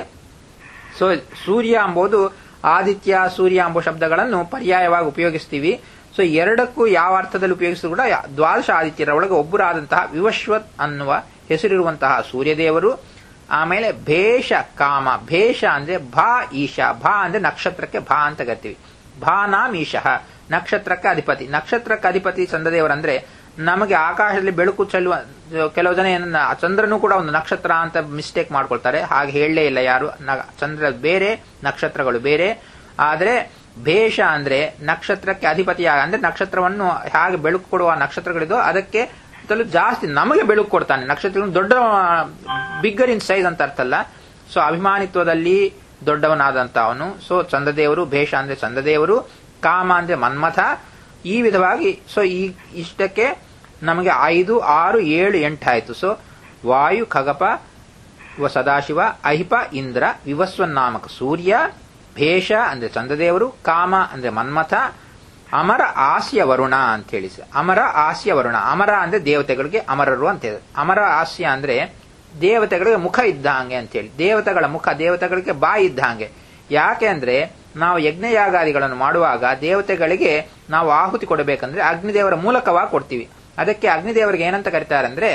ಸೊ ಸೂರ್ಯ ಎಂಬುದು ಆದಿತ್ಯ ಸೂರ್ಯ ಎಂಬ ಶಬ್ದಗಳನ್ನು ಪರ್ಯಾಯವಾಗಿ ಉಪಯೋಗಿಸ್ತೀವಿ ಸೊ ಎರಡಕ್ಕೂ ಯಾವ ಅರ್ಥದಲ್ಲಿ ಉಪಯೋಗಿಸಿದ್ರು ಕೂಡ ದ್ವಾದಶ ಆದಿತ್ಯರ ಒಳಗೆ ಒಬ್ಬರಾದಂತಹ ವಿವಶ್ವತ್ ಅನ್ನುವ ಹೆಸರಿರುವಂತಹ ಸೂರ್ಯದೇವರು ಆಮೇಲೆ ಭೇಷ ಕಾಮ ಭೇಷ ಅಂದ್ರೆ ಭಾ ಈಶ ಭಾ ಅಂದ್ರೆ ನಕ್ಷತ್ರಕ್ಕೆ ಭಾ ಅಂತ ಕರಿತೀವಿ ಭಾ ನಾಮ್ ಈಶಃ ನಕ್ಷತ್ರಕ್ಕೆ ಅಧಿಪತಿ ನಕ್ಷತ್ರಕ್ಕೆ ಅಧಿಪತಿ ಚಂದ್ರದೇವರಂದ್ರೆ ನಮಗೆ ಆಕಾಶದಲ್ಲಿ ಬೆಳಕು ಚೆಲ್ಲುವ ಕೆಲವು ಜನ ಏನನ್ನ ಚಂದ್ರನು ಕೂಡ ಒಂದು ನಕ್ಷತ್ರ ಅಂತ ಮಿಸ್ಟೇಕ್ ಮಾಡ್ಕೊಳ್ತಾರೆ ಹಾಗೆ ಹೇಳಲೇ ಇಲ್ಲ ಯಾರು ಚಂದ್ರ ಬೇರೆ ನಕ್ಷತ್ರಗಳು ಬೇರೆ ಆದ್ರೆ ಭೇಷ ಅಂದ್ರೆ ನಕ್ಷತ್ರಕ್ಕೆ ಅಧಿಪತಿ ಅಂದ್ರೆ ನಕ್ಷತ್ರವನ್ನು ಹಾಗೆ ಬೆಳಕು ಕೊಡುವ ನಕ್ಷತ್ರಗಳಿದೋ ಅದಕ್ಕೆ ಜಾಸ್ತಿ ನಮಗೆ ಬೆಳಕು ಕೊಡ್ತಾನೆ ನಕ್ಷತ್ರ ದೊಡ್ಡ ಬಿಗ್ಗರ್ ಇನ್ ಸೈಜ್ ಅಂತ ಅರ್ಥ ಅಲ್ಲ ಸೊ ಅಭಿಮಾನಿತ್ವದಲ್ಲಿ ದೊಡ್ಡವನಾದಂತ ಅವನು ಸೊ ಚಂದ್ರದೇವರು ಭೇಷ ಅಂದ್ರೆ ಚಂದ್ರದೇವರು ಕಾಮ ಅಂದ್ರೆ ಮನ್ಮಥ ಈ ವಿಧವಾಗಿ ಸೊ ಈ ಇಷ್ಟಕ್ಕೆ ನಮಗೆ ಐದು ಆರು ಏಳು ಎಂಟಾಯ್ತು ಸೊ ವಾಯು ಖಗಪ ಸದಾಶಿವ ಅಹಿಪ ಇಂದ್ರ ವಿವಸ್ವನ್ನಾಮಕ ಸೂರ್ಯ ಭೇಷ ಅಂದ್ರೆ ಚಂದ್ರದೇವರು ಕಾಮ ಅಂದ್ರೆ ಮನ್ಮಥ ಅಮರ ಆಸ್ಯ ವರುಣ ಅಂತ ಹೇಳಿ ಅಮರ ಆಸ್ಯ ವರುಣ ಅಮರ ಅಂದ್ರೆ ದೇವತೆಗಳಿಗೆ ಅಮರರು ಅಂತ ಹೇಳಿ ಅಮರ ಆಸ್ಯ ಅಂದ್ರೆ ದೇವತೆಗಳಿಗೆ ಮುಖ ಇದ್ದಂಗೆ ಅಂತ ಹೇಳಿ ದೇವತೆಗಳ ಮುಖ ದೇವತೆಗಳಿಗೆ ಬಾಯಿ ಇದ್ದಂಗೆ ಯಾಕೆ ಅಂದ್ರೆ ನಾವು ಯಜ್ಞಯಾಗಾದಿಗಳನ್ನು ಮಾಡುವಾಗ ದೇವತೆಗಳಿಗೆ ನಾವು ಆಹುತಿ ಕೊಡಬೇಕಂದ್ರೆ ಅಗ್ನಿದೇವರ ಮೂಲಕವಾಗಿ ಕೊಡ್ತೀವಿ ಅದಕ್ಕೆ ಅಗ್ನಿದೇವರಿಗೆ ಏನಂತ ಕರೀತಾರೆ ಅಂದ್ರೆ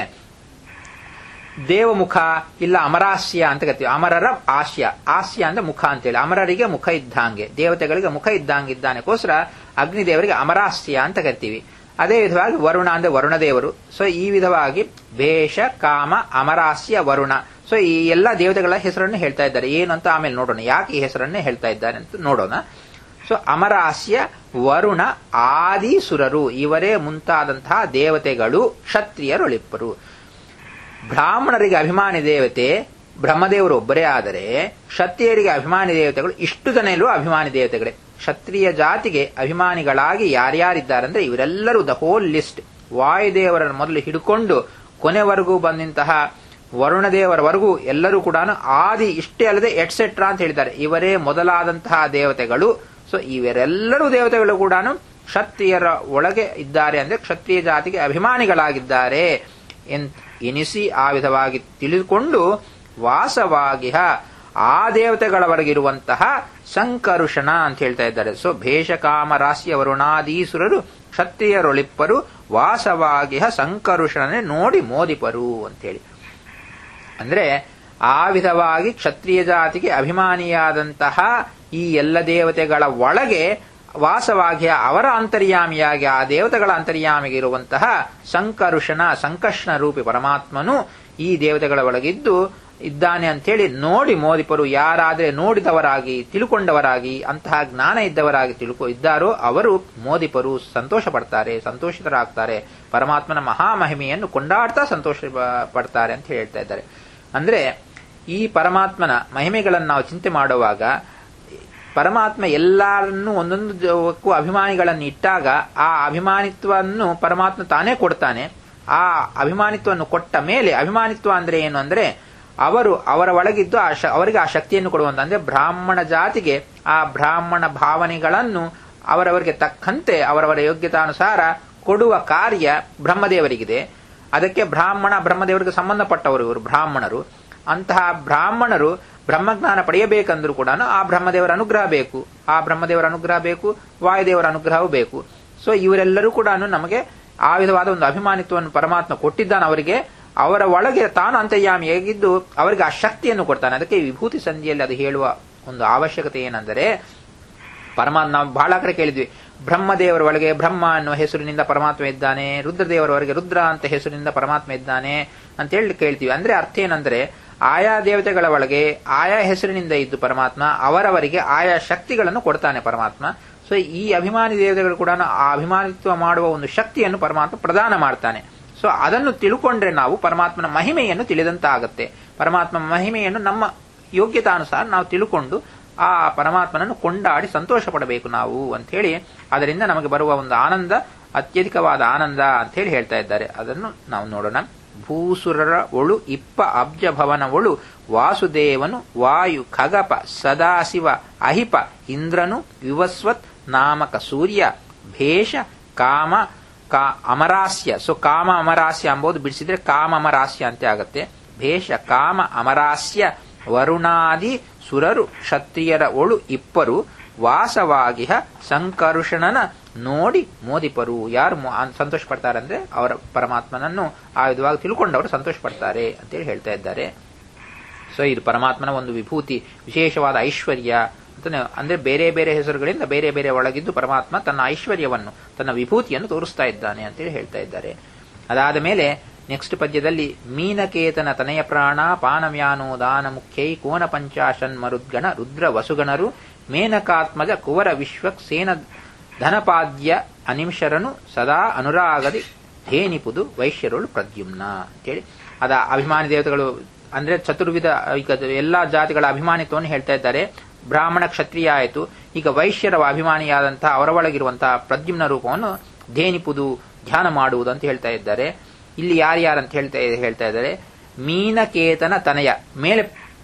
ದೇವಮುಖ ಇಲ್ಲ ಅಮರಾಸ್ಯ ಅಂತ ಕರಿತೀವಿ ಅಮರರ ಆಸ್ಯ ಆಸ್ಯ ಅಂದ್ರೆ ಮುಖ ಅಂತೇಳಿ ಅಮರರಿಗೆ ಮುಖ ಇದ್ದಂಗೆ ದೇವತೆಗಳಿಗೆ ಮುಖ ಇದ್ದಂಗೆ ಇದ್ದಾನೆಗೋಸ್ಕರ ಅಗ್ನಿದೇವರಿಗೆ ಅಮರಾಸ್ಯ ಅಂತ ಕರಿತೀವಿ ಅದೇ ವಿಧವಾಗಿ ವರುಣ ಅಂದ್ರೆ ವರುಣ ದೇವರು ಸೊ ಈ ವಿಧವಾಗಿ ಭೇಷ ಕಾಮ ಅಮರಾಸ್ಯ ವರುಣ ಸೊ ಈ ಎಲ್ಲ ದೇವತೆಗಳ ಹೆಸರನ್ನು ಹೇಳ್ತಾ ಇದ್ದಾರೆ ಏನು ಅಂತ ಆಮೇಲೆ ನೋಡೋಣ ಯಾಕೆ ಈ ಹೆಸರನ್ನೇ ಹೇಳ್ತಾ ಇದ್ದಾರೆ ಅಂತ ನೋಡೋಣ ಸೊ ಅಮರಾಸ್ಯ ವರುಣ ಆದಿ ಸುರರು ಇವರೇ ಮುಂತಾದಂತಹ ದೇವತೆಗಳು ಕ್ಷತ್ರಿಯರೊಳಿಪ್ಪರು ಬ್ರಾಹ್ಮಣರಿಗೆ ಅಭಿಮಾನಿ ದೇವತೆ ಬ್ರಹ್ಮದೇವರು ಒಬ್ಬರೇ ಆದರೆ ಕ್ಷತ್ರಿಯರಿಗೆ ಅಭಿಮಾನಿ ದೇವತೆಗಳು ಇಷ್ಟು ಜನ ಇಲ್ಲೂ ಅಭಿಮಾನಿ ದೇವತೆಗಳೇ ಕ್ಷತ್ರಿಯ ಜಾತಿಗೆ ಅಭಿಮಾನಿಗಳಾಗಿ ಯಾರ್ಯಾರಿದ್ದಾರಂದ್ರೆ ಇವರೆಲ್ಲರೂ ದ ಹೋಲ್ ಲಿಸ್ಟ್ ವಾಯುದೇವರನ್ನು ಮೊದಲು ಹಿಡ್ಕೊಂಡು ಕೊನೆವರೆಗೂ ಬಂದಂತಹ ವರುಣದೇವರವರೆಗೂ ಎಲ್ಲರೂ ಕೂಡ ಆದಿ ಇಷ್ಟೇ ಅಲ್ಲದೆ ಎಟ್ಸೆಟ್ರಾ ಅಂತ ಹೇಳಿದ್ದಾರೆ ಇವರೇ ಮೊದಲಾದಂತಹ ದೇವತೆಗಳು ಸೊ ಇವರೆಲ್ಲರೂ ದೇವತೆಗಳು ಕೂಡ ಕ್ಷತ್ರಿಯರ ಒಳಗೆ ಇದ್ದಾರೆ ಅಂದ್ರೆ ಕ್ಷತ್ರಿಯ ಜಾತಿಗೆ ಅಭಿಮಾನಿಗಳಾಗಿದ್ದಾರೆ ಎನಿಸಿ ಆ ವಿಧವಾಗಿ ತಿಳಿದುಕೊಂಡು ವಾಸವಾಗಿಹ ಆ ದೇವತೆಗಳವರೆಗಿರುವಂತಹ ಸಂಕರುಷಣ ಅಂತ ಹೇಳ್ತಾ ಇದ್ದಾರೆ ಸೊ ಭೇಷಕಾಮ ರಾಶಿಯ ವರುಣಾದೀಸುರರು ಕ್ಷತ್ರಿಯರೊಳಿಪ್ಪರು ವಾಸವಾಗಿಹ ಸಂಕರುಷಣನೆ ನೋಡಿ ಮೋದಿಪರು ಅಂತೇಳಿ ಅಂದ್ರೆ ಆ ವಿಧವಾಗಿ ಕ್ಷತ್ರಿಯ ಜಾತಿಗೆ ಅಭಿಮಾನಿಯಾದಂತಹ ಈ ಎಲ್ಲ ದೇವತೆಗಳ ಒಳಗೆ ವಾಸವಾಗಿ ಅವರ ಅಂತರ್ಯಾಮಿಯಾಗಿ ಆ ದೇವತೆಗಳ ಅಂತರ್ಯಾಮಿಗೆ ಇರುವಂತಹ ಸಂಕರುಷಣ ಸಂಕರ್ಷಣ ರೂಪಿ ಪರಮಾತ್ಮನು ಈ ದೇವತೆಗಳ ಒಳಗಿದ್ದು ಇದ್ದಾನೆ ಅಂತೇಳಿ ನೋಡಿ ಮೋದಿಪರು ಯಾರಾದ್ರೆ ನೋಡಿದವರಾಗಿ ತಿಳ್ಕೊಂಡವರಾಗಿ ಅಂತಹ ಜ್ಞಾನ ಇದ್ದವರಾಗಿ ತಿಳ್ಕೊ ಇದ್ದಾರೋ ಅವರು ಮೋದಿಪರು ಸಂತೋಷ ಪಡ್ತಾರೆ ಸಂತೋಷಿತರಾಗ್ತಾರೆ ಪರಮಾತ್ಮನ ಮಹಾಮಹಿಮೆಯನ್ನು ಕೊಂಡಾಡ್ತಾ ಸಂತೋಷ ಪಡ್ತಾರೆ ಅಂತ ಹೇಳ್ತಾ ಇದ್ದಾರೆ ಅಂದ್ರೆ ಈ ಪರಮಾತ್ಮನ ಮಹಿಮೆಗಳನ್ನು ನಾವು ಚಿಂತೆ ಮಾಡುವಾಗ ಪರಮಾತ್ಮ ಎಲ್ಲರನ್ನೂ ಒಂದೊಂದು ಅಭಿಮಾನಿಗಳನ್ನು ಇಟ್ಟಾಗ ಆ ಅಭಿಮಾನಿತ್ವವನ್ನು ಪರಮಾತ್ಮ ತಾನೇ ಕೊಡ್ತಾನೆ ಆ ಅಭಿಮಾನಿತ್ವವನ್ನು ಕೊಟ್ಟ ಮೇಲೆ ಅಭಿಮಾನಿತ್ವ ಅಂದ್ರೆ ಏನು ಅಂದ್ರೆ ಅವರು ಅವರ ಒಳಗಿದ್ದು ಆ ಅವರಿಗೆ ಆ ಶಕ್ತಿಯನ್ನು ಕೊಡುವಂತ ಅಂದ್ರೆ ಬ್ರಾಹ್ಮಣ ಜಾತಿಗೆ ಆ ಬ್ರಾಹ್ಮಣ ಭಾವನೆಗಳನ್ನು ಅವರವರಿಗೆ ತಕ್ಕಂತೆ ಅವರವರ ಯೋಗ್ಯತಾನುಸಾರ ಕೊಡುವ ಕಾರ್ಯ ಬ್ರಹ್ಮದೇವರಿಗಿದೆ ಅದಕ್ಕೆ ಬ್ರಾಹ್ಮಣ ಬ್ರಹ್ಮದೇವರಿಗೆ ಸಂಬಂಧಪಟ್ಟವರು ಇವರು ಬ್ರಾಹ್ಮಣರು ಅಂತಹ ಬ್ರಾಹ್ಮಣರು ಬ್ರಹ್ಮಜ್ಞಾನ ಪಡೆಯಬೇಕಂದ್ರೂ ಕೂಡ ಆ ಬ್ರಹ್ಮದೇವರ ಅನುಗ್ರಹ ಬೇಕು ಆ ಬ್ರಹ್ಮದೇವರ ಅನುಗ್ರಹ ಬೇಕು ವಾಯುದೇವರ ಅನುಗ್ರಹವೂ ಬೇಕು ಸೊ ಇವರೆಲ್ಲರೂ ಕೂಡ ನಮಗೆ ಆ ವಿಧವಾದ ಒಂದು ಅಭಿಮಾನಿತ್ವವನ್ನು ಪರಮಾತ್ಮ ಕೊಟ್ಟಿದ್ದಾನೆ ಅವರಿಗೆ ಅವರ ಒಳಗೆ ತಾನು ಅಂತರ್ಯಾಮಿಯಾಗಿದ್ದು ಅವರಿಗೆ ಆ ಶಕ್ತಿಯನ್ನು ಕೊಡ್ತಾನೆ ಅದಕ್ಕೆ ವಿಭೂತಿ ಸಂಧಿಯಲ್ಲಿ ಅದು ಹೇಳುವ ಒಂದು ಅವಶ್ಯಕತೆ ಏನೆಂದರೆ ಪರಮಾತ್ಮ ನಾವು ಬಹಳ ಕಡೆ ಕೇಳಿದ್ವಿ ಬ್ರಹ್ಮದೇವರ ಒಳಗೆ ಬ್ರಹ್ಮ ಅನ್ನುವ ಹೆಸರಿನಿಂದ ಪರಮಾತ್ಮ ಇದ್ದಾನೆ ರುದ್ರದೇವರ ಒಳಗೆ ರುದ್ರ ಅಂತ ಹೆಸರಿನಿಂದ ಪರಮಾತ್ಮ ಇದ್ದಾನೆ ಅಂತ ಹೇಳಿ ಕೇಳ್ತೀವಿ ಅಂದ್ರೆ ಅರ್ಥ ಏನಂದ್ರೆ ಆಯಾ ದೇವತೆಗಳ ಒಳಗೆ ಆಯಾ ಹೆಸರಿನಿಂದ ಇದ್ದು ಪರಮಾತ್ಮ ಅವರವರಿಗೆ ಆಯಾ ಶಕ್ತಿಗಳನ್ನು ಕೊಡ್ತಾನೆ ಪರಮಾತ್ಮ ಸೊ ಈ ಅಭಿಮಾನಿ ದೇವತೆಗಳು ಕೂಡ ಆ ಅಭಿಮಾನಿತ್ವ ಮಾಡುವ ಒಂದು ಶಕ್ತಿಯನ್ನು ಪರಮಾತ್ಮ ಪ್ರದಾನ ಮಾಡ್ತಾನೆ ಸೊ ಅದನ್ನು ತಿಳ್ಕೊಂಡ್ರೆ ನಾವು ಪರಮಾತ್ಮನ ಮಹಿಮೆಯನ್ನು ತಿಳಿದಂತಾಗತ್ತೆ ಪರಮಾತ್ಮ ಮಹಿಮೆಯನ್ನು ನಮ್ಮ ಯೋಗ್ಯತಾನುಸಾರ ನಾವು ತಿಳ್ಕೊಂಡು ಆ ಪರಮಾತ್ಮನನ್ನು ಕೊಂಡಾಡಿ ಸಂತೋಷ ಪಡಬೇಕು ನಾವು ಅಂತ ಹೇಳಿ ಅದರಿಂದ ನಮಗೆ ಬರುವ ಒಂದು ಆನಂದ ಅತ್ಯಧಿಕವಾದ ಆನಂದ ಅಂತ ಹೇಳಿ ಹೇಳ್ತಾ ಇದ್ದಾರೆ ಅದನ್ನು ನಾವು ನೋಡೋಣ ಭೂಸುರರ ಒಳು ಇಪ್ಪ ಅಬ್ಜ ಭವನ ಒಳು ವಾಸುದೇವನು ವಾಯು ಖಗಪ ಸದಾಶಿವ ಅಹಿಪ ಇಂದ್ರನು ವಿವಸ್ವತ್ ನಾಮಕ ಸೂರ್ಯ ಭೇಷ ಕಾಮ ಕಾ ಅಮರಾಸ್ಯ ಸೊ ಕಾಮ ಅಮರಾಸ್ಯ ಎಂಬುದು ಬಿಡಿಸಿದ್ರೆ ಕಾಮ ಅಮರಾಸ್ಯ ಅಂತೆ ಆಗತ್ತೆ ಭೇಷ ಕಾಮ ಅಮರಾಸ್ಯ ವರುಣಾದಿ ಸುರರು ಕ್ಷತ್ರಿಯರ ಒಳು ಇಪ್ಪರು ವಾಸವಾಗಿಹ ಸಂಕರುಷಣನ ನೋಡಿ ಮೋದಿಪರು ಯಾರು ಸಂತೋಷ ಪಡ್ತಾರೆ ಅಂದ್ರೆ ಅವರ ಪರಮಾತ್ಮನನ್ನು ಆ ವಿಧವಾಗಿ ತಿಳ್ಕೊಂಡವರು ಸಂತೋಷ ಪಡ್ತಾರೆ ಅಂತೇಳಿ ಹೇಳ್ತಾ ಇದ್ದಾರೆ ಸೊ ಇದು ಪರಮಾತ್ಮನ ಒಂದು ವಿಭೂತಿ ವಿಶೇಷವಾದ ಐಶ್ವರ್ಯ ಅಂತ ಅಂದ್ರೆ ಬೇರೆ ಬೇರೆ ಹೆಸರುಗಳಿಂದ ಬೇರೆ ಬೇರೆ ಒಳಗಿದ್ದು ಪರಮಾತ್ಮ ತನ್ನ ಐಶ್ವರ್ಯವನ್ನು ತನ್ನ ವಿಭೂತಿಯನ್ನು ತೋರಿಸ್ತಾ ಇದ್ದಾನೆ ಅಂತೇಳಿ ಹೇಳ್ತಾ ಇದ್ದಾರೆ ಅದಾದ ಮೇಲೆ ನೆಕ್ಸ್ಟ್ ಪದ್ಯದಲ್ಲಿ ಮೀನಕೇತನ ತನಯ ಪ್ರಾಣ ಪಾನವ್ಯಾನೋ ದಾನ ಮುಖ್ಯೈ ಕೋನ ಪಂಚಾಶನ್ ಮರುದ್ಗಣ ರುದ್ರ ವಸುಗಣರು ಮೇನಕಾತ್ಮಜ ಕುವರ ವಿಶ್ವಕ್ ಸೇನ ಧನಪಾದ್ಯ ಅನಿಮಿಷರನು ಸದಾ ಅನುರಾಗದಿ ಧೇನಿಪುದು ವೈಶ್ಯರುಳು ಪ್ರದ್ಯುಮ್ನ ಅಂತೇಳಿ ಅದ ಅಭಿಮಾನಿ ದೇವತೆಗಳು ಅಂದ್ರೆ ಚತುರ್ವಿಧ ಈಗ ಎಲ್ಲಾ ಜಾತಿಗಳ ಅಭಿಮಾನಿತ್ವವನ್ನು ಹೇಳ್ತಾ ಇದ್ದಾರೆ ಬ್ರಾಹ್ಮಣ ಕ್ಷತ್ರಿಯ ಆಯಿತು ಈಗ ವೈಶ್ಯರ ಅಭಿಮಾನಿಯಾದಂತಹ ಅವರ ಒಳಗಿರುವಂತಹ ಪ್ರದ್ಯುಮ್ನ ರೂಪವನ್ನು ಧೇನಿಪುದು ಧ್ಯಾನ ಮಾಡುವುದು ಅಂತ ಹೇಳ್ತಾ ಇದ್ದಾರೆ ಇಲ್ಲಿ ಯಾರ್ಯಾರಂತ ಹೇಳ್ತಾ ಹೇಳ್ತಾ ಇದ್ದಾರೆ ಮೀನಕೇತನ ತನಯ ಮೇಲೆ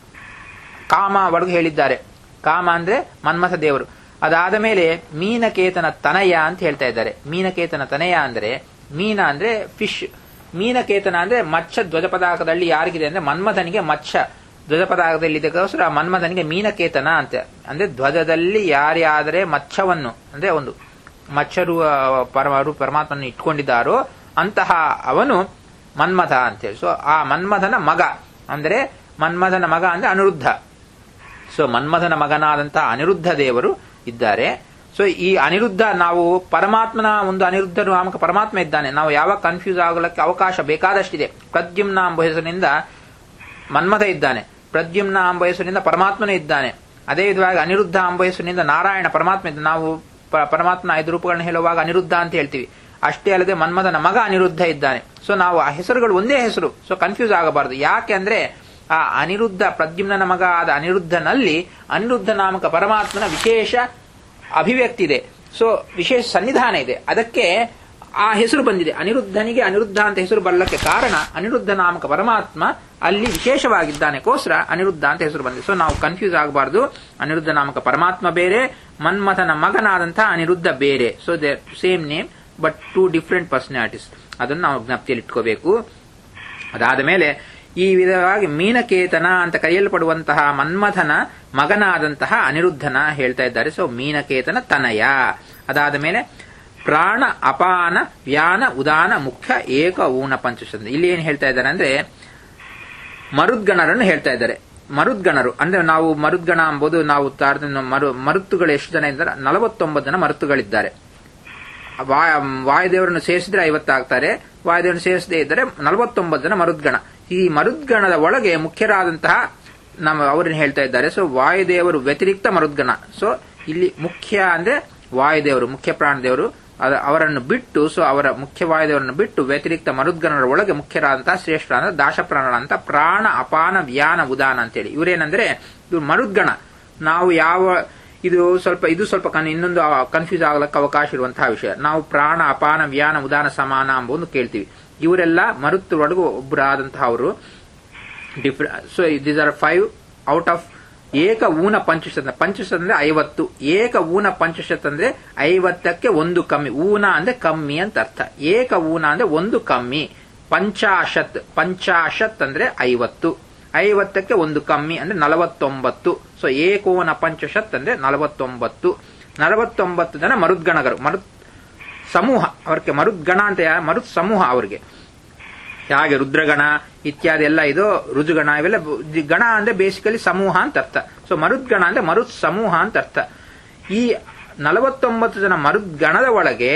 ಕಾಮ ಒಳಗೆ ಹೇಳಿದ್ದಾರೆ ಕಾಮ ಅಂದ್ರೆ ಮನ್ಮಥ ದೇವರು ಅದಾದ ಮೇಲೆ ಮೀನಕೇತನ ತನಯ ಅಂತ ಹೇಳ್ತಾ ಇದ್ದಾರೆ ಮೀನಕೇತನ ತನಯ ಅಂದ್ರೆ ಮೀನ ಅಂದ್ರೆ ಫಿಶ್ ಮೀನಕೇತನ ಅಂದ್ರೆ ಮಚ್ಚ ಧ್ವಜ ಪದಾರ್ಥದಲ್ಲಿ ಯಾರಿಗಿದೆ ಅಂದ್ರೆ ಮನ್ಮಥನಿಗೆ ಮಚ್ಚ ಧ್ವಜ ಪದಾರ್ಥದಲ್ಲಿ ಇದಕ್ಕೋಸ್ಕರ ಮನ್ಮಥನಿಗೆ ಮೀನಕೇತನ ಅಂತ ಅಂದ್ರೆ ಧ್ವಜದಲ್ಲಿ ಯಾರ್ಯಾದರೆ ಮಚ್ಚವನ್ನು ಅಂದ್ರೆ ಒಂದು ಮಚ್ಚರು ಪರಮಾರು ಪರಮಾತ್ಮನ ಇಟ್ಕೊಂಡಿದ್ದಾರೋ ಅಂತಹ ಅವನು ಮನ್ಮಥ ಅಂತೇಳಿ ಸೊ ಆ ಮನ್ಮಥನ ಮಗ ಅಂದ್ರೆ ಮನ್ಮಥನ ಮಗ ಅಂದ್ರೆ ಅನಿರುದ್ಧ ಸೊ ಮನ್ಮಥನ ಮಗನಾದಂತಹ ಅನಿರುದ್ಧ ದೇವರು ಇದ್ದಾರೆ ಸೊ ಈ ಅನಿರುದ್ಧ ನಾವು ಪರಮಾತ್ಮನ ಒಂದು ಅನಿರುದ್ಧ ನಾಮಕ ಪರಮಾತ್ಮ ಇದ್ದಾನೆ ನಾವು ಯಾವಾಗ ಕನ್ಫ್ಯೂಸ್ ಆಗಲಿಕ್ಕೆ ಅವಕಾಶ ಬೇಕಾದಷ್ಟಿದೆ ಪ್ರದ್ಯುಮ್ನ ಎಂಬ ಹೆಸರಿನಿಂದ ಮನ್ಮಥ ಇದ್ದಾನೆ ಪ್ರದ್ಯುಮ್ನ ಎಂಬ ಹೆಸರಿನಿಂದ ಪರಮಾತ್ಮನೇ ಇದ್ದಾನೆ ಅದೇ ವಿಧವಾಗಿ ಅನಿರುದ್ಧ ಎಂಬ ಹೆಸರಿನಿಂದ ನಾರಾಯಣ ಪರಮಾತ್ಮ ಇದ್ದಾನೆ ನಾವು ಪ- ಪರಮಾತ್ಮನ ಐದು ರೂಪಗಳನ್ನ ಹೇಳುವಾಗ ಅನಿರುದ್ಧ ಅಂತ ಹೇಳ್ತೀವಿ ಅಷ್ಟೇ ಅಲ್ಲದೆ ಮನ್ಮಥನ ಮಗ ಅನಿರುದ್ಧ ಇದ್ದಾನೆ ಸೊ ನಾವು ಆ ಹೆಸರುಗಳು ಒಂದೇ ಹೆಸರು ಸೊ ಕನ್ಫ್ಯೂಸ್ ಆಗಬಾರದು ಯಾಕೆ ಅಂದ್ರೆ ಆ ಅನಿರುದ್ಧ ಪ್ರದ್ಯುಮ್ನ ಮಗ ಆದ ಅನಿರುದ್ಧನಲ್ಲಿ ಅನಿರುದ್ಧ ನಾಮಕ ಪರಮಾತ್ಮನ ವಿಶೇಷ ಅಭಿವ್ಯಕ್ತಿ ಇದೆ ಸೊ ವಿಶೇಷ ಸನ್ನಿಧಾನ ಇದೆ ಅದಕ್ಕೆ ಆ ಹೆಸರು ಬಂದಿದೆ ಅನಿರುದ್ಧನಿಗೆ ಅನಿರುದ್ಧ ಅಂತ ಹೆಸರು ಬರಲಿಕ್ಕೆ ಕಾರಣ ಅನಿರುದ್ಧ ನಾಮಕ ಪರಮಾತ್ಮ ಅಲ್ಲಿ ವಿಶೇಷವಾಗಿದ್ದಾನೆ ಕೋಸ್ಕರ ಅನಿರುದ್ಧ ಅಂತ ಹೆಸರು ಬಂದಿದೆ ಸೊ ನಾವು ಕನ್ಫ್ಯೂಸ್ ಆಗಬಾರದು ಅನಿರುದ್ಧ ನಾಮಕ ಪರಮಾತ್ಮ ಬೇರೆ ಮನ್ಮಥನ ಮಗನಾದಂತಹ ಅನಿರುದ್ಧ ಬೇರೆ so they same name but two different personalities ಅದನ್ನು ನಾವು ಜ್ಞಪ್ತಿಯಲ್ಲಿ ಇಟ್ಕೋಬೇಕು ಅದಾದ ಮೇಲೆ ಈ ವಿಧವಾಗಿ ಮೀನಕೇತನ ಅಂತ ಕರೆಯಲ್ಪಡುವಂತಹ ಮನ್ಮಥನ ಮಗನಾದಂತಹ ಅನಿರುದ್ಧನ ಹೇಳ್ತಾ ಇದ್ದಾರೆ ಸೊ ಮೀನಕೇತನ ತನಯ ಅದಾದ ಮೇಲೆ ಪ್ರಾಣ ಅಪಾನ ವ್ಯಾನ ಉದಾನ ಮುಖ್ಯ ಏಕ ಊನ ಪಂಚಶಂದ ಇಲ್ಲಿ ಏನ್ ಹೇಳ್ತಾ ಇದ್ದಾರೆ ಅಂದ್ರೆ ಮರುದ್ಗಣರನ್ನು ಹೇಳ್ತಾ ಇದ್ದಾರೆ ಮರುದ್ಗಣರು ಅಂದ್ರೆ ನಾವು ಮರುದ್ಗಣ ಎಂಬುದು ನಾವು ತಾರತಮ್ಯ ಮರು ಮರುತ್ತುಗಳು ಎಷ್ಟು ಜನ ಇದ್ದಾರೆ ನಲವತ್ತೊಂಬತ್ತು ಜನ ಮರುತ್ತುಗಳಿದ್ದಾರೆ ವಾ- ವಾಯುದೇವರನ್ನು ಸೇರಿಸಿದ್ರೆ ಐವತ್ತಾಗ್ತಾರೆ ವಾಯುದೇವರನ್ನು ಸೇರಿಸದೇ ಇದ್ದರೆ ನಲವತ್ತೊಂಬತ್ತು ಜನ ಮರುದ್ಗಣ ಈ ಮರುದ್ಗಣದ ಒಳಗೆ ಮುಖ್ಯರಾದಂತಹ ನಮ್ಮ ಅವರನ್ನು ಹೇಳ್ತಾ ಇದ್ದಾರೆ ಸೊ ವಾಯುದೇವರು ವ್ಯತಿರಿಕ್ತ ಮರುದ್ಗಣ ಸೊ ಇಲ್ಲಿ ಮುಖ್ಯ ಅಂದ್ರೆ ವಾಯುದೇವರು ಮುಖ್ಯ ಪ್ರಾಣದೇವರು ಅದ- ಅವರನ್ನು ಬಿಟ್ಟು ಸೊ ಅವರ ಮುಖ್ಯ ವಾಯುದೇವರನ್ನು ಬಿಟ್ಟು ವ್ಯತಿರಿಕ್ತ ಮರುದ್ಗಣರ ಒಳಗೆ ಮುಖ್ಯರಾದಂತಹ ಶ್ರೇಷ್ಠ ಅಂದ್ರೆ ದಾಶಪ್ರಾಣ ಅಂತ ಪ್ರಾಣ ಅಪಾನ ವ್ಯಾನ ಉದಾನ ಅಂತೇಳಿ ಇವರೇನಂದ್ರೆ ಇವ್ರು ಮರುದ್ಗಣ ನಾವು ಯಾವ ಇದು ಸ್ವಲ್ಪ ಇದು ಸ್ವಲ್ಪ ಕನ್- ಇನ್ನೊಂದು ಕನ್ಫ್ಯೂಸ್ ಆಗಲಿಕ್ಕೆ ಅವಕಾಶ ಇರುವಂತಹ ವಿಷಯ ನಾವು ಪ್ರಾಣ ಅಪಾನ ವ್ಯಾನ ಉದಾನ ಸಮಾನ ಎಂಬುದನ್ನು ಕೇಳ್ತೀವಿ ಇವರೆಲ್ಲ ಮರುತ್ತರೊಳಗೂ ಒಬ್ಬರಾದಂತಹ ಅವರು differ so these are five out of ಏಕ ಊನ ಪಂಚಶತ ಪಂಚಶತ ಅಂದ್ರೆ ಐವತ್ತು ಏಕ ಊನ ಪಂಚಶತ ಅಂದ್ರೆ ಐವತ್ತಕ್ಕೆ ಒಂದು ಕಮ್ಮಿ ಊನ ಅಂದ್ರೆ ಕಮ್ಮಿ ಅಂತ ಅರ್ಥ ಏಕ ಊನ ಅಂದ್ರೆ ಒಂದು ಕಮ್ಮಿ ಪಂಚಾಶತ್ ಪಂಚಾಶತ್ ಅಂದ್ರೆ ಐವತ್ತು ಐವತ್ತಕ್ಕೆ ಒಂದು ಕಮ್ಮಿ ಅಂದ್ರೆ ನಲವತ್ತೊಂಬತ್ತು ಸೊ ಏಕೋನ ಪಂಚಶತ್ ಅಂದ್ರೆ ನಲವತ್ತೊಂಬತ್ತು ನಲವತ್ತೊಂಬತ್ತು ಜನ ಮರುದ್ಗಣಗರು ಮರುತ್ ಸಮೂಹ ಅವ್ರಿಗೆ ಮರುದ್ಗಣ ಅಂತ ಯಾ- ಮರುತ್ ಸಮೂಹ ಅವ್ರಿಗೆ ಹಾಗೆ ರುದ್ರಗಣ ಇತ್ಯಾದಿ ಎಲ್ಲ ಇದು ರುಜುಗಣ ಇವೆಲ್ಲ ಬ- ದಿ- ಗಣ ಅಂದ್ರೆ ಬೇಸಿಕಲಿ ಸಮೂಹ ಅಂತ ಅರ್ಥ ಸೊ ಮರುದ್ಗಣ ಅಂದ್ರೆ ಮರುತ್ ಸಮೂಹ ಅಂತ ಅರ್ಥ ಈ ನಲವತ್ತೊಂಬತ್ತು ಜನ ಮರುದ್ಗಣದ ಒಳಗೆ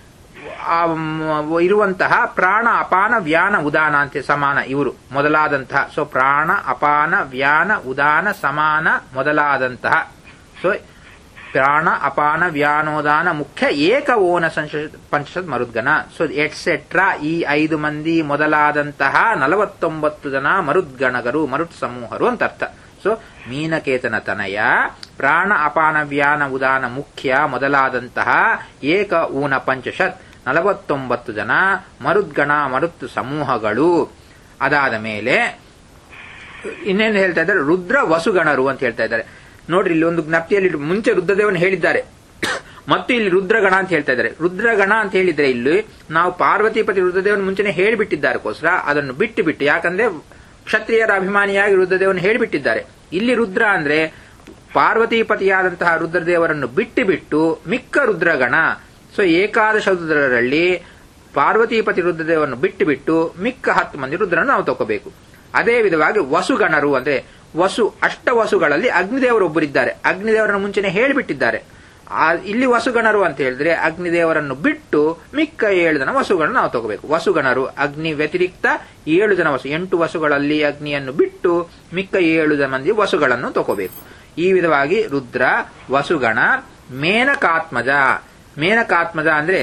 ಆ ಮ್, ಇರುವಂತಹ ಪ್ರಾಣ ಅಪಾನ ವ್ಯಾನ ಉದಾನ ಅಂತ ಸಮಾನ ಇವರು ಮೊದಲಾದಂತಹ ಸೊ ಪ್ರಾಣ ಅಪಾನ ವ್ಯಾನ ಉದಾನ ಸಮಾನ ಮೊದಲಾದಂತಹ ಸೊ ಪ್ರಾಣ ಅಪಾನ ವ್ಯಾನೋದಾನ ಮುಖ್ಯ ಏಕ ಓನ ಸಂಶ ಪಂಚಶತ್ ಮರುದ್ಗಣ ಸೊ ಎಟ್ಸೆಟ್ರಾ ಈ ಐದು ಮಂದಿ ಮೊದಲಾದಂತಹ ನಲವತ್ತೊಂಬತ್ತು ಜನ ಮರುದ್ಗಣಗರು ಮರುತ್ ಸಮೂಹರು ಅಂತ ಅರ್ಥ ಸೊ ಮೀನಕೇತನ ತನಯ ಪ್ರಾಣ ಅಪಾನ ವ್ಯಾನ ಉದಾನ ಮುಖ್ಯ ಮೊದಲಾದಂತಹ ಏಕ ಊನ ಪಂಚಶತ್ ನಲವತ್ತೊಂಬತ್ತು ಜನ ಮರುದ್ಗಣ ಮರುತ್ ಸಮೂಹಗಳು ಅದಾದ ಮೇಲೆ ಇನ್ನೇನು ಹೇಳ್ತಾ ಇದ್ದಾರೆ ರುದ್ರ ವಸುಗಣರು ಅಂತ ಹೇಳ್ತಾ ಇದ್ದಾರೆ ನೋಡ್ರಿ ಇಲ್ಲಿ ಒಂದು ಜ್ಞಪ್ತಿಯಲ್ಲಿ ಮುಂಚೆ ರುದ್ರದೇವನ್ ಹೇಳಿದ್ದಾರೆ ಮತ್ತು ಇಲ್ಲಿ ರುದ್ರಗಣ ಅಂತ ಹೇಳ್ತಾ ಇದ್ದಾರೆ ರುದ್ರಗಣ ಅಂತ ಹೇಳಿದ್ರೆ ಇಲ್ಲಿ ನಾವು ಪಾರ್ವತಿಪತಿ ರುದ್ರದೇವನ್ ಮುಂಚೆನೆ ಹೇಳಿಬಿಟ್ಟಿದ್ದಾರೆಕೋಸ್ಕರ ಅದನ್ನು ಬಿಟ್ಟು ಬಿಟ್ಟು ಯಾಕಂದ್ರೆ ಕ್ಷತ್ರಿಯರ ಅಭಿಮಾನಿಯಾಗಿ ರುದ್ರದೇವನ್ ಹೇಳಿಬಿಟ್ಟಿದ್ದಾರೆ ಇಲ್ಲಿ ರುದ್ರ ಅಂದ್ರೆ ಪಾರ್ವತಿಪತಿಯಾದಂತಹ ರುದ್ರದೇವರನ್ನು ಬಿಟ್ಟು ಬಿಟ್ಟು ಮಿಕ್ಕ ರುದ್ರಗಣ ಸೊ ಏಕಾದಶ ರುದ್ರರಲ್ಲಿ ಪಾರ್ವತಿಪತಿ ರುದ್ರದೇವರನ್ನು ಬಿಟ್ಟು ಬಿಟ್ಟು ಮಿಕ್ಕ ಹತ್ತು ಮಂದಿ ರುದ್ರನ್ನು ನಾವು ತಗೋಬೇಕು ಅದೇ ವಿಧವಾಗಿ ವಸುಗಣರು ಅಂದ್ರೆ ವಸು ಅಷ್ಟ ವಸುಗಳಲ್ಲಿ ಅಗ್ನಿದೇವರು ಒಬ್ಬರಿದ್ದಾರೆ ಅಗ್ನಿದೇವರನ್ನು ಮುಂಚೆನೆ ಹೇಳಿಬಿಟ್ಟಿದ್ದಾರೆ ಆ ಇಲ್ಲಿ ವಸುಗಣರು ಅಂತ ಹೇಳಿದ್ರೆ ಅಗ್ನಿದೇವರನ್ನು ಬಿಟ್ಟು ಮಿಕ್ಕ ಏಳು ಜನ ವಸುಗಳನ್ನು ನಾವು ತಗೋಬೇಕು ವಸುಗಣರು ಅಗ್ನಿ ವ್ಯತಿರಿಕ್ತ ಏಳು ಜನ ವಸು ಎಂಟು ವಸುಗಳಲ್ಲಿ ಅಗ್ನಿಯನ್ನು ಬಿಟ್ಟು ಮಿಕ್ಕ ಏಳು ಜನ ಮಂದಿ ವಸುಗಳನ್ನು ತಗೋಬೇಕು ಈ ವಿಧವಾಗಿ ರುದ್ರ ವಸುಗಣ ಮೇನಕಾತ್ಮಜ ಮೇನಕಾತ್ಮಜ ಅಂದ್ರೆ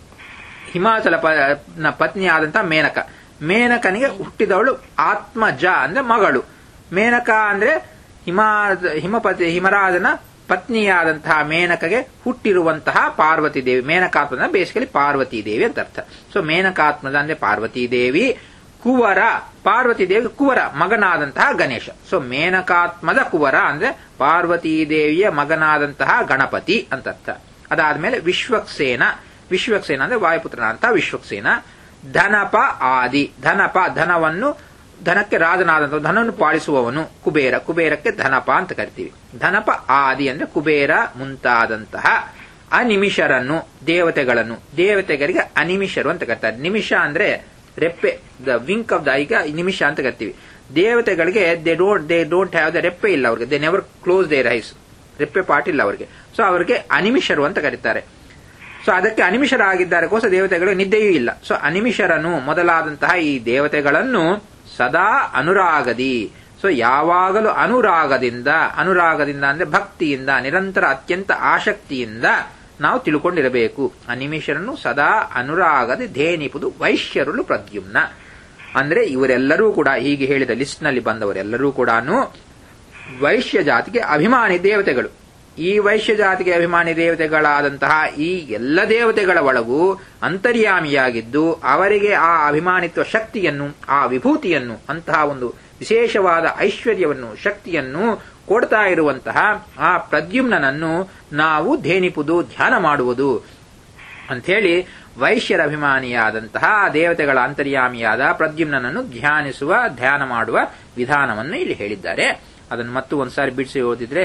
ಹಿಮಾಚಲ ಪ- ನ ಪತ್ನಿಯಾದಂತಹ ಮೇನಕ ಮೇನಕನಿಗೆ ಹುಟ್ಟಿದವಳು ಆತ್ಮಜ ಅಂದ್ರೆ ಮಗಳು ಮೇನಕ ಅಂದ್ರೆ ಹಿಮಾ ಹಿಮಪತಿ ಹಿಮರಾಜನ ಪತ್ನಿಯಾದಂತಹ ಮೇನಕಗೆ ಹುಟ್ಟಿರುವಂತಹ ಪಾರ್ವತಿ ದೇವಿ ಮೇನಕಾತ್ಮದ ಬೇಸಿಕಲಿ ಪಾರ್ವತಿ ದೇವಿ ಅಂತ ಅರ್ಥ ಸೊ ಮೇನಕಾತ್ಮದ ಅಂದ್ರೆ ಪಾರ್ವತಿ ದೇವಿ ಕುವರ ಪಾರ್ವತಿ ದೇವಿ ಕುವರ ಮಗನಾದಂತಹ ಗಣೇಶ ಸೊ ಮೇನಕಾತ್ಮದ ಕುವರ ಅಂದ್ರೆ ಪಾರ್ವತೀ ದೇವಿಯ ಮಗನಾದಂತಹ ಗಣಪತಿ ಅಂತ ಅರ್ಥ ಅದಾದ್ಮೇಲೆ ವಿಶ್ವಕ್ಸೇನ ವಿಶ್ವಕ್ಸೇನ ಅಂದ್ರೆ ವಾಯುಪುತ್ರನಾದಂತಹ ವಿಶ್ವಕ್ಸೇನ ಧನಪ ಆದಿ ಧನಪ ಧನವನ್ನು ಧನಕ್ಕೆ ರಾಜನಾದಂತಹ ಧನವನ್ನು ಪಾಲಿಸುವವನು ಕುಬೇರ ಕುಬೇರಕ್ಕೆ ಧನಪ ಅಂತ ಕರಿತೀವಿ ಧನಪ ಆದಿ ಅಂದ್ರೆ ಕುಬೇರ ಮುಂತಾದಂತಹ ಅನಿಮಿಷರನ್ನು ದೇವತೆಗಳನ್ನು ದೇವತೆಗಳಿಗೆ ಅನಿಮಿಷರು ಅಂತ ಕರೀತಾರೆ ನಿಮಿಷ ಅಂದ್ರೆ ರೆಪ್ಪೆ ದ ವಿಂಕ್ ಆಫ್ ದ ಈಗ ನಿಮಿಷ ಅಂತ ಕರಿತೀವಿ ದೇವತೆಗಳಿಗೆ they don't they don't have the ರೆಪ್ಪೆ ಇಲ್ಲ ಅವ್ರಿಗೆ they never close their eyes ರೆಪ್ಪೆ ಪಾಟಿಲ್ಲ ಅವರಿಗೆ ಸೊ ಅವರಿಗೆ ಅನಿಮಿಷರು ಅಂತ ಕರೀತಾರೆ ಸೊ ಅದಕ್ಕೆ ಅನಿಮಿಷರಾಗಿದ್ದಾರೆ ಕೋಸ ದೇವತೆಗಳು ನಿದ್ದೆಯೂ ಇಲ್ಲ ಸೊ ಅನಿಮಿಷರನು ಮೊದಲಾದಂತಹ ಈ ದೇವತೆಗಳನ್ನು ಸದಾ ಅನುರಾಗದಿ ಸೊ ಯಾವಾಗಲೂ ಅನುರಾಗದಿಂದ ಅನುರಾಗದಿಂದ ಅಂದ್ರೆ ಭಕ್ತಿಯಿಂದ ನಿರಂತರ ಅತ್ಯಂತ ಆಸಕ್ತಿಯಿಂದ ನಾವು ತಿಳ್ಕೊಂಡಿರಬೇಕು ಅನಿಮಿಷರನ್ನು ಸದಾ ಅನುರಾಗದಿ ಧೇನಿಪುದು ವೈಶ್ಯರುಳು ಪ್ರದ್ಯುಮ್ನ ಅಂದ್ರೆ ಇವರೆಲ್ಲರೂ ಕೂಡ ಹೀಗೆ ಹೇಳಿದ ಲಿಸ್ಟ್ ನಲ್ಲಿ ಬಂದವರೆಲ್ಲರೂ ಕೂಡ ವೈಶ್ಯ ಜಾತಿಗೆ ಅಭಿಮಾನಿ ದೇವತೆಗಳು ಈ ವೈಶ್ಯ ಜಾತಿಗೆ ಅಭಿಮಾನಿ ದೇವತೆಗಳಾದಂತಹ ಈ ಎಲ್ಲ ದೇವತೆಗಳ ಒಳಗೂ ಅಂತರ್ಯಾಮಿಯಾಗಿದ್ದು ಅವರಿಗೆ ಆ ಅಭಿಮಾನಿತ್ವ ಶಕ್ತಿಯನ್ನು ಆ ವಿಭೂತಿಯನ್ನು ಅಂತಹ ಒಂದು ವಿಶೇಷವಾದ ಐಶ್ವರ್ಯವನ್ನು ಶಕ್ತಿಯನ್ನು ಕೊಡ್ತಾ ಇರುವಂತಹ ಆ ಪ್ರದ್ಯುಮ್ನನನ್ನು ನಾವು ಧೇನಿಪುದು ಧ್ಯಾನ ಮಾಡುವುದು ಅಂಥೇಳಿ ವೈಶ್ಯರ ಅಭಿಮಾನಿಯಾದಂತಹ ದೇವತೆಗಳ ಅಂತರ್ಯಾಮಿಯಾದ ಪ್ರದ್ಯುಮ್ನನನ್ನು ಧ್ಯಾನಿಸುವ ಧ್ಯಾನ ಮಾಡುವ ವಿಧಾನವನ್ನು ಇಲ್ಲಿ ಹೇಳಿದ್ದಾರೆ ಅದನ್ನು ಮತ್ತು ಒಂದ್ಸಾರಿ ಬಿಡಿಸಿ ಓದಿದ್ರೆ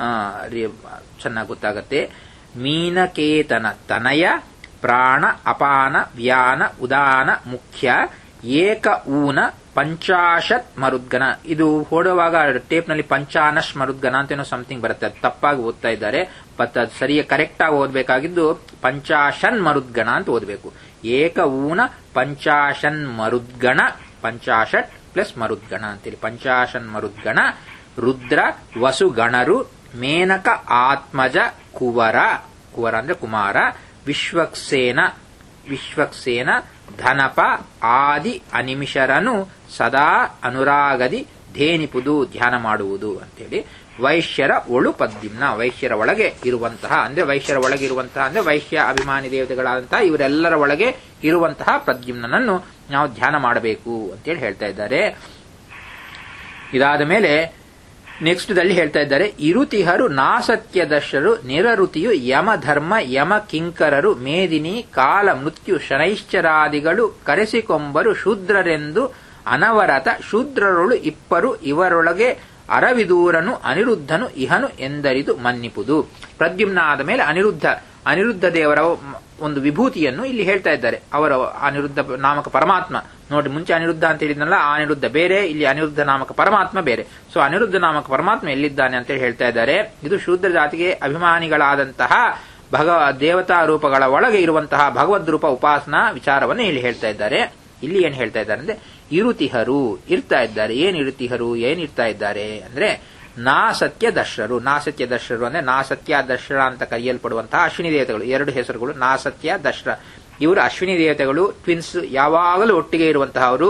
ಚೆನ್ನಾಗಿ ಗೊತ್ತಾಗತ್ತೆ ಮೀನಕೇತನ ತನಯ ಪ್ರಾಣ ಅಪಾನ ವ್ಯಾನ ಉದಾನ ಮುಖ್ಯ ಏಕ ಊನ ಪಂಚಾಶತ್ ಮರುದ್ಗನ ಇದು ಓಡುವಾಗ ಟೇಪ್ನಲ್ಲಿ ಪಂಚಾನಶ್ ಮರುದ್ಗನ ಅಂತೇನೋ ಸಮಥಿಂಗ್ ಬರುತ್ತೆ ಅದು ತಪ್ಪಾಗಿ ಓದ್ತಾ ಇದ್ದಾರೆ ಬಟ್ ಅದು ಸರಿಯ ಕರೆಕ್ಟ್ ಆಗಿ ಓದಬೇಕಾಗಿದ್ದು ಪಂಚಾಶನ್ ಮರುದ್ಗಣ ಅಂತ ಓದಬೇಕು ಏಕ ಊನ ಪಂಚಾಶನ್ ಮರುದ್ಗಣ ಪಂಚಾಶಟ್ ಪ್ಲಸ್ ಮರುದ್ಗಣ ಅಂತೇಳಿ ಪಂಚಾಶನ್ ಮರುದ್ಗಣ ರುದ್ರ ವಸುಗಣರು ಮೇನಕ ಆತ್ಮಜ ಕುವರ ಕುವರ ಅಂದ್ರೆ ಕುಮಾರ ವಿಶ್ವಕ್ಸೇನ ವಿಶ್ವಕ್ಸೇನ ಧನಪ ಆದಿ ಅನಿಮಿಷರನು ಸದಾ ಅನುರಾಗದಿ ಧೇನಿಪುದು ಧ್ಯಾನ ಮಾಡುವುದು ಅಂತೇಳಿ ವೈಶ್ಯರ ಒಳು ಪದ್ಯಂನ ವೈಶ್ಯರ ಒಳಗೆ ಇರುವಂತಹ ಅಂದ್ರೆ ವೈಶ್ಯರ ಒಳಗೆ ಇರುವಂತಹ ಅಂದ್ರೆ ವೈಶ್ಯ ಅಭಿಮಾನಿ ದೇವತೆಗಳಾದಂತಹ ಇವರೆಲ್ಲರ ಒಳಗೆ ಇರುವಂತಹ ಪ್ರದ್ಯುಮ್ನನ್ನು ನಾವು ಧ್ಯಾನ ಮಾಡಬೇಕು ಅಂತೇಳಿ ಹೇಳ್ತಾ ಇದ್ದಾರೆ ಇದಾದ ಮೇಲೆ ನೆಕ್ಸ್ಟ್ ದಲ್ಲಿ ಹೇಳ್ತಾ ಇದ್ದಾರೆ ಇರುತಿಹರು ನಾಸತ್ಯದಶರು ನಿರರುತಿಯು ಯಮ ಧರ್ಮ ಯಮ ಕಿಂಕರರು ಮೇದಿನಿ ಕಾಲ ಮೃತ್ಯು ಶನೈಶ್ಚರಾದಿಗಳು ಕರೆಸಿಕೊಂಬರು ಶೂದ್ರರೆಂದು ಅನವರತ ಶೂದ್ರರೊಳು ಇಪ್ಪರು ಇವರೊಳಗೆ ಅರವಿದೂರನು ಅನಿರುದ್ಧನು ಇಹನು ಎಂದರಿದು ಮನ್ನಿಪುದು ಪ್ರದ್ಯುಮ್ನ ಆದ ಮೇಲೆ ಅನಿರುದ್ಧ ಅನಿರುದ್ಧ ದೇವರ ಒಂದು ವಿಭೂತಿಯನ್ನು ಇಲ್ಲಿ ಹೇಳ್ತಾ ಇದ್ದಾರೆ ಅವರ ಅನಿರುದ್ಧ ನಾಮಕ ಪರಮಾತ್ಮ ನೋಡಿ ಮುಂಚೆ ಅನಿರುದ್ಧ ಅಂತ ಹೇಳಿದ್ನಲ್ಲ ಆ ಅನಿರುದ್ಧ ಬೇರೆ ಇಲ್ಲಿ ಅನಿರುದ್ಧ ನಾಮಕ ಪರಮಾತ್ಮ ಬೇರೆ ಸೊ ಅನಿರುದ್ಧ ನಾಮಕ ಪರಮಾತ್ಮ ಎಲ್ಲಿದ್ದಾನೆ ಅಂತ ಹೇಳ್ತಾ ಇದ್ದಾರೆ ಇದು ಶೂದ್ರ ಜಾತಿಗೆ ಅಭಿಮಾನಿಗಳಾದಂತಹ ಭಗ ದೇವತಾ ರೂಪಗಳ ಒಳಗೆ ಇರುವಂತಹ ಭಗವದ್ ರೂಪ ಉಪಾಸನಾ ವಿಚಾರವನ್ನು ಇಲ್ಲಿ ಹೇಳ್ತಾ ಇದ್ದಾರೆ ಇಲ್ಲಿ ಏನ್ ಹೇಳ್ತಾ ಇದ್ದಾರೆ ಅಂದ್ರೆ ಇರುತಿಹರು ಇರ್ತಾ ಇದ್ದಾರೆ ಏನ್ ಇರುತಿಹರು ಏನ್ ಇರ್ತಾ ಇದ್ದಾರೆ ಅಂದ್ರೆ ನಾ ಸತ್ಯ ದಶರು ನಾ ಸತ್ಯ ದಶರು ಅಂದ್ರೆ ನಾ ಸತ್ಯ ದಶರ ಅಂತ ಕರೆಯಲ್ಪಡುವಂತಹ ಅಶ್ವಿನಿ ದೇವತೆಗಳು ಎರಡು ಹೆಸರುಗಳು ನಾ ಸತ್ಯ ದಶರ ಇವರು ಅಶ್ವಿನಿ ದೇವತೆಗಳು ಟ್ವಿನ್ಸ್ ಯಾವಾಗಲೂ ಒಟ್ಟಿಗೆ ಇರುವಂತಹವರು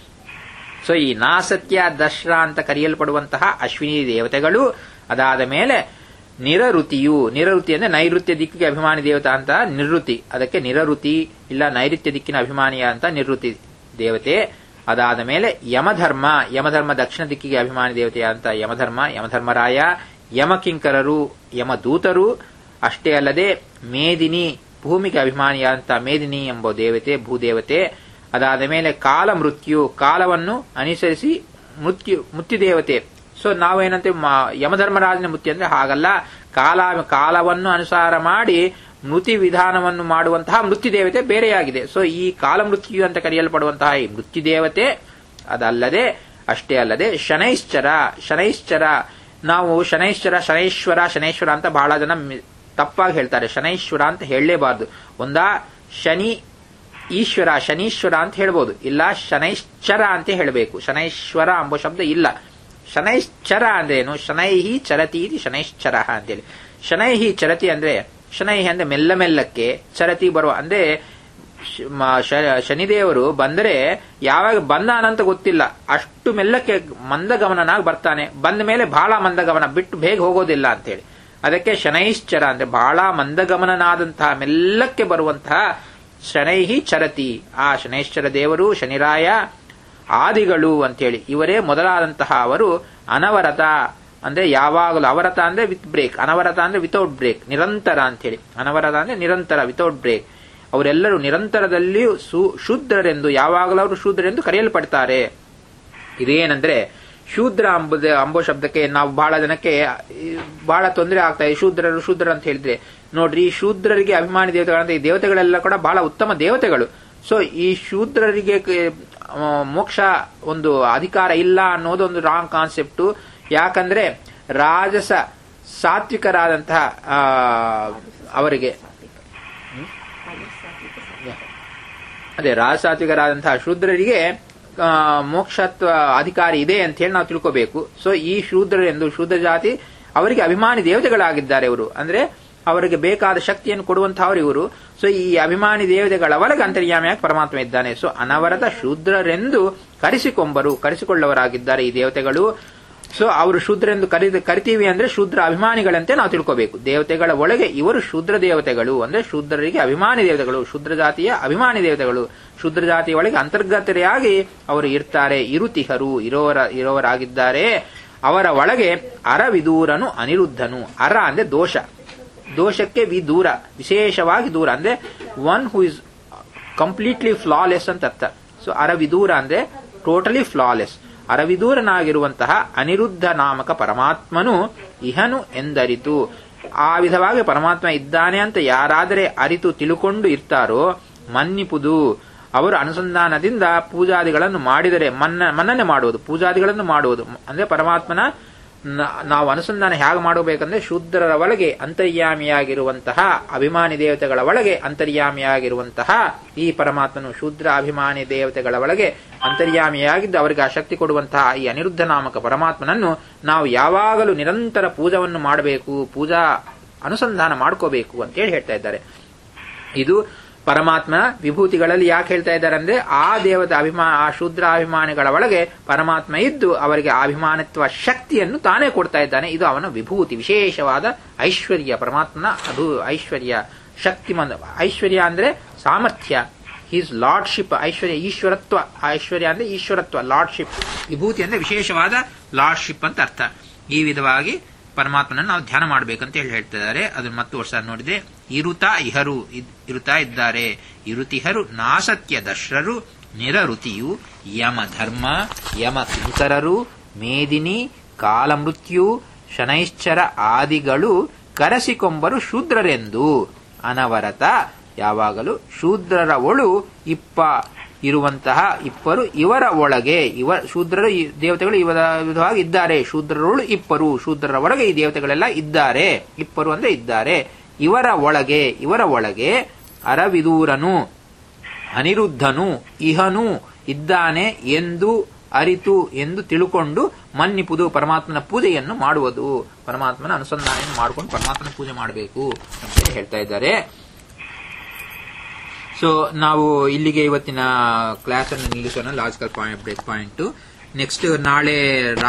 ಸೊ ಈ ನಾಸತ್ಯ ದಶ್ರ ಅಂತ ಕರೆಯಲ್ಪಡುವಂತಹ ಅಶ್ವಿನಿ ದೇವತೆಗಳು ಅದಾದ ಮೇಲೆ ನಿರರುತಿಯು ನಿರರುತಿ ಅಂದ್ರೆ ನೈಋತ್ಯ ದಿಕ್ಕಿಗೆ ಅಭಿಮಾನಿ ದೇವತಾ ಅಂತ ನಿವೃತ್ತಿ ಅದಕ್ಕೆ ನಿರರುತಿ ಇಲ್ಲ ನೈಋತ್ಯ ದಿಕ್ಕಿನ ಅಭಿಮಾನಿಯ ಅಂತ ನಿವೃತ್ತಿ ದೇವತೆ ಅದಾದ ಮೇಲೆ ಯಮಧರ್ಮ ಯಮಧರ್ಮ ದಕ್ಷಿಣ ದಿಕ್ಕಿಗೆ ಅಭಿಮಾನಿ ದೇವತೆಯ ಅಂತ ಯಮಧರ್ಮ ಯಮಧರ್ಮರಾಯ ಯಮಕಿಂಕರರು ಯಮದೂತರು ಅಷ್ಟೇ ಅಲ್ಲದೆ ಮೇದಿನಿ ಭೂಮಿಗೆ ಅಭಿಮಾನಿಯಾದಂಥ ಮೇದಿನಿ ಎಂಬ ದೇವತೆ ಭೂದೇವತೆ ಅದಾದ ಮೇಲೆ ಕಾಲ ಮೃತ್ಯು ಕಾಲವನ್ನು ಅನುಸರಿಸಿ ಮೃತ್ಯು ಮುತ್ಯುದೇವತೆ ಸೊ ನಾವೇನಂತೆ ಯಮಧರ್ಮರಾಜನ ಮುತ್ತಿ ಅಂದ್ರೆ ಹಾಗಲ್ಲ ಕಾಲ ಕಾಲವನ್ನು ಅನುಸಾರ ಮಾಡಿ ಮೃತಿ ವಿಧಾನವನ್ನು ಮಾಡುವಂತಹ ಮೃತ್ಯುದೇವತೆ ಬೇರೆಯಾಗಿದೆ ಸೊ ಈ ಕಾಲ ಮೃತ್ಯು ಅಂತ ಕರೆಯಲ್ಪಡುವಂತಹ ಈ ಮೃತ್ಯುದೇವತೆ ಅದಲ್ಲದೆ ಅಷ್ಟೇ ಅಲ್ಲದೆ ಶನೈಶ್ಚರ ಶನೈಶ್ಚರ ನಾವು ಶನೈಶ್ಚರ ಶನೈಶ್ವರ ಶನೈಶ್ವರ ಅಂತ ಬಹಳ ಜನ ತಪ್ಪಾಗಿ ಹೇಳ್ತಾರೆ ಶನೈಶ್ವರ ಅಂತ ಹೇಳಲೇಬಾರದು ಒಂದಾ ಶನಿ ಈಶ್ವರ ಶನೀಶ್ವರ ಅಂತ ಹೇಳ್ಬೋದು ಇಲ್ಲ ಶನೈಶ್ಚರ ಅಂತ ಹೇಳಬೇಕು ಶನೈಶ್ವರ ಎಂಬ ಶಬ್ದ ಇಲ್ಲ ಶನೈಶ್ಚರ ಅಂದ್ರೇನು ಶನೈಹಿ ಚರತಿ ಇದು ಶನೈಶ್ಚರ ಅಂತೇಳಿ ಶನೈಹಿ ಚರತಿ ಅಂದ್ರೆ ಶನೈಹಿ ಅಂದ್ರೆ ಮೆಲ್ಲ ಮೆಲ್ಲಕ್ಕೆ ಚರತಿ ಬರುವ ಅಂದ್ರೆ ಶನಿದೇವರು ಬಂದರೆ ಯಾವಾಗ ಬಂದಾನಂತ ಗೊತ್ತಿಲ್ಲ ಅಷ್ಟು ಮೆಲ್ಲಕ್ಕೆ ಮಂದಗಮನನಾಗಿ ಬರ್ತಾನೆ ಬಂದ ಮೇಲೆ ಬಹಳ ಮಂದಗಮನ ಬಿಟ್ಟು ಬೇಗ ಹೋಗೋದಿಲ್ಲ ಅಂತೇಳಿ ಅದಕ್ಕೆ ಶನೈಶ್ಚರ ಅಂದ್ರೆ ಬಹಳ ಮಂದಗಮನನಾದಂತಹ ಮೆಲ್ಲಕ್ಕೆ ಬರುವಂತಹ ಶನೈಹಿ ಚರತಿ ಆ ಶನೈಶ್ಚರ ದೇವರು ಶನಿರಾಯ ಆದಿಗಳು ಅಂತೇಳಿ ಇವರೇ ಮೊದಲಾದಂತಹ ಅವರು ಅನವರತ ಅಂದ್ರೆ ಯಾವಾಗಲೂ ಅವರತ ಅಂದ್ರೆ ವಿತ್ ಬ್ರೇಕ್ ಅನವರತ ಅಂದ್ರೆ ವಿತೌಟ್ ಬ್ರೇಕ್ ನಿರಂತರ ಅಂತೇಳಿ ಅನವರತ ಅಂದ್ರೆ ನಿರಂತರ ವಿತೌಟ್ ಬ್ರೇಕ್ ಅವರೆಲ್ಲರೂ ನಿರಂತರದಲ್ಲಿ ಶೂದ್ರರೆಂದು ಯಾವಾಗಲೂ ಅವರು ಶೂದ್ರರೆಂದು ಕರೆಯಲ್ಪಡ್ತಾರೆ ಇದೇನಂದ್ರೆ ಶೂದ್ರ ಅಂಬುದ ಅಂಬೋ ಶಬ್ದಕ್ಕೆ ನಾವು ಬಹಳ ಜನಕ್ಕೆ ಬಹಳ ತೊಂದರೆ ಆಗ್ತಾ ಇದೆ ಶೂದ್ರರು ಶೂದ್ರ ಅಂತ ಹೇಳಿದ್ರೆ ನೋಡ್ರಿ ಶೂದ್ರರಿಗೆ ಅಭಿಮಾನಿ ದೇವತೆಗಳಂತ ಈ ದೇವತೆಗಳೆಲ್ಲ ಕೂಡ ಬಹಳ ಉತ್ತಮ ದೇವತೆಗಳು ಸೊ ಈ ಶೂದ್ರರಿಗೆ ಮೋಕ್ಷ ಒಂದು ಅಧಿಕಾರ ಇಲ್ಲ ಅನ್ನೋದು ಒಂದು ರಾಂಗ್ ಕಾನ್ಸೆಪ್ಟ್ ಯಾಕಂದ್ರೆ ರಾಜಸ ಸಾತ್ವಿಕರಾದಂತಹ ಆ, ಅವರಿಗೆ ಅದೇ ರಾಜಸಾತ್ವಿಕರಾದಂತಹ ಶೂದ್ರರಿಗೆ ಆ, ಮೋಕ್ಷತ್ವ ಅಧಿಕಾರಿ ಇದೆ ಅಂತ ಹೇಳಿ ನಾವು ತಿಳ್ಕೋಬೇಕು ಸೊ ಈ ಶೂದ್ರರೆಂದು ಶೂದ್ರ ಜಾತಿ ಅವರಿಗೆ ಅಭಿಮಾನಿ ದೇವತೆಗಳಾಗಿದ್ದಾರೆ ಇವರು ಅಂದ್ರೆ ಅವರಿಗೆ ಬೇಕಾದ ಶಕ್ತಿಯನ್ನು ಕೊಡುವಂತಹವರು ಇವರು ಸೊ ಈ ಅಭಿಮಾನಿ ದೇವತೆಗಳ ಒಳಗೆ ಅಂತರ್ಯಾಮಿಯಾಗಿ ಪರಮಾತ್ಮ ಇದ್ದಾನೆ ಸೊ ಅನವರತ ಶೂದ್ರರೆಂದು ಕರೆಸಿಕೊಂಬರು ಕರೆಸಿಕೊಳ್ಳವರಾಗಿದ್ದಾರೆ ಈ ದೇವತೆಗಳು ಸೊ ಅವರು ಶೂದ್ರೆಂದು ಕರಿ ಕರಿತೀವಿ ಅಂದ್ರೆ ಶೂದ್ರ ಅಭಿಮಾನಿಗಳಂತೆ ನಾವು ತಿಳ್ಕೋಬೇಕು ದೇವತೆಗಳ ಒಳಗೆ ಇವರು ಶೂದ್ರ ದೇವತೆಗಳು ಅಂದ್ರೆ ಶೂದ್ರರಿಗೆ ಅಭಿಮಾನಿ ದೇವತೆಗಳು ಶೂದ್ರ ಜಾತಿಯ ಅಭಿಮಾನಿ ದೇವತೆಗಳು ಶೂದ್ರ ಜಾತಿಯ ಒಳಗೆ ಅಂತರ್ಗತರೆಯಾಗಿ ಅವರು ಇರ್ತಾರೆ ಇರುತಿಹರು ಇರೋವರ ಇರೋವರಾಗಿದ್ದಾರೆ ಅವರ ಒಳಗೆ ಅರವಿದೂರನು ಅನಿರುದ್ಧನು ಅರ ಅಂದ್ರೆ ದೋಷ ದೋಷಕ್ಕೆ ವಿ ದೂರ ವಿಶೇಷವಾಗಿ ದೂರ ಅಂದ್ರೆ one who is completely flawless ಅಂತ ಅರ್ಥ ಸೊ ಅರವಿದೂರ ಅಂದ್ರೆ ಟೋಟಲಿ ಫ್ಲಾಲೆಸ್ ಅರವಿದೂರನಾಗಿರುವಂತಹ ಅನಿರುದ್ಧ ನಾಮಕ ಪರಮಾತ್ಮನು ಇಹನು ಎಂದರಿತು ಆ ವಿಧವಾಗಿ ಪರಮಾತ್ಮ ಇದ್ದಾನೆ ಅಂತ ಯಾರಾದರೆ ಅರಿತು ತಿಳುಕೊಂಡು ಇರ್ತಾರೋ ಮನ್ನಿಪುದು ಅವರು ಅನುಸಂಧಾನದಿಂದ ಪೂಜಾದಿಗಳನ್ನು ಮಾಡಿದರೆ ಮನ್ನ ಮನ್ನಣೆ ಮಾಡುವುದು ಪೂಜಾದಿಗಳನ್ನು ಮಾಡುವುದು ಅಂದ್ರೆ ಪರಮಾತ್ಮನ ನ- ನಾವು ಅನುಸಂಧಾನ ಹೇಗೆ ಮಾಡಬೇಕಂದ್ರೆ ಶೂದ್ರರ ಒಳಗೆ ಅಂತರ್ಯಾಮಿಯಾಗಿರುವಂತಹ ಅಭಿಮಾನಿ ದೇವತೆಗಳ ಒಳಗೆ ಅಂತರ್ಯಾಮಿಯಾಗಿರುವಂತಹ ಈ ಪರಮಾತ್ಮನು ಶೂದ್ರ ಅಭಿಮಾನಿ ದೇವತೆಗಳ ಒಳಗೆ ಅಂತರ್ಯಾಮಿಯಾಗಿದ್ದು ಅವರಿಗೆ ಆ ಶಕ್ತಿ ಕೊಡುವಂತಹ ಈ ಅನಿರುದ್ಧ ನಾಮಕ ಪರಮಾತ್ಮನನ್ನು ನಾವು ಯಾವಾಗಲೂ ನಿರಂತರ ಪೂಜವನ್ನು ಮಾಡಬೇಕು ಪೂಜಾ ಅನುಸಂಧಾನ ಮಾಡ್ಕೋಬೇಕು ಅಂತೇಳಿ ಹೇಳ್ತಾ ಇದ್ದಾರೆ ಇದು ಪರಮಾತ್ಮ ವಿಭೂತಿಗಳಲ್ಲಿ ಯಾಕೆ ಹೇಳ್ತಾ ಇದ್ದಾರೆ ಅಂದ್ರೆ ಆ ದೇವತೆ ಅಭಿಮಾ ಆ ಶೂದ್ರ ಅಭಿಮಾನಿಗಳ ಒಳಗೆ ಪರಮಾತ್ಮ ಇದ್ದು ಅವರಿಗೆ ಅಭಿಮಾನತ್ವ ಶಕ್ತಿಯನ್ನು ತಾನೇ ಕೊಡ್ತಾ ಇದ್ದಾನೆ ಇದು ಅವನ ವಿಭೂತಿ ವಿಶೇಷವಾದ ಐಶ್ವರ್ಯ ಪರಮಾತ್ಮನ ಅದು ಐಶ್ವರ್ಯ ಶಕ್ತಿಮಂದ ಐಶ್ವರ್ಯ ಅಂದ್ರೆ ಸಾಮರ್ಥ್ಯ ಹೀಸ್ ಲಾರ್ಡ್ಶಿಪ್ ಐಶ್ವರ್ಯ ಈಶ್ವರತ್ವ ಐಶ್ವರ್ಯ ಅಂದ್ರೆ ಈಶ್ವರತ್ವ ಲಾರ್ಡ್ಶಿಪ್ ವಿಭೂತಿ ಅಂದ್ರೆ ವಿಶೇಷವಾದ ಲಾರ್ಡ್ಶಿಪ್ ಅಂತ ಅರ್ಥ ಈ ವಿಧವಾಗಿ ಪರಮಾತ್ಮನನ್ನು ನಾವು ಧ್ಯಾನ ಮಾಡಬೇಕಂತ ಹೇಳಿ ಹೇಳ್ತಿದ್ದಾರೆ ಅದನ್ನ ಮತ್ತೆ ವರ್ಷ ನೋಡಿದೆ ಇರುತಾ ಇಹರು ಇದ್- ಇರುತ್ತಾ ಇದ್ದಾರೆ ಇರುತಿಹರು ನಾಸತ್ಯ ದಶ್ರರು ನಿರಋತಿಯು ಯಮ ಧರ್ಮ ಯಮ ಕಿಂಕರರು ಮೇದಿನಿ ಕಾಲಮೃತ್ಯು ಶನೈಶ್ಚರ ಆದಿಗಳು ಕರೆಸಿಕೊಂಬರು ಶೂದ್ರರೆಂದು ಅನವರತ ಯಾವಾಗಲೂ ಶೂದ್ರರ ಒಳು ಇಪ್ಪ ಇರುವಂತಹ ಇಪ್ಪರು ಇವರ ಒಳಗೆ ಇವ ಶೂದ್ರರು ಈ ದೇವತೆಗಳು ಇವರ ವಿಧವಾಗಿ ಇದ್ದಾರೆ ಶೂದ್ರರೊಳು ಇಪ್ಪರು ಶೂದ್ರರ ಒಳಗೆ ಈ ದೇವತೆಗಳೆಲ್ಲ ಇದ್ದಾರೆ ಇಪ್ಪರು ಅಂದ್ರೆ ಇದ್ದಾರೆ ಇವರ ಒಳಗೆ ಇವರ ಒಳಗೆ ಅರವಿದೂರನು ಅನಿರುದ್ಧನು ಇಹನು ಇದ್ದಾನೆ ಎಂದು ಅರಿತು ಎಂದು ತಿಳುಕೊಂಡು ಮನ್ನಿಪುದು ಪರಮಾತ್ಮನ ಪೂಜೆಯನ್ನು ಮಾಡುವುದು ಪರಮಾತ್ಮನ ಅನುಸಂಧಾನ ಮಾಡಿಕೊಂಡು ಪರಮಾತ್ಮನ ಪೂಜೆ ಮಾಡಬೇಕು ಅಂತ ಹೇಳ್ತಾ ಇದ್ದಾರೆ ಸೊ ನಾವು ಇಲ್ಲಿಗೆ ಇವತ್ತಿನ ಕ್ಲಾಸ್ ಅನ್ನು ನಿಲ್ಲಿಸೋಣ logical point break point next ನಾಳೆ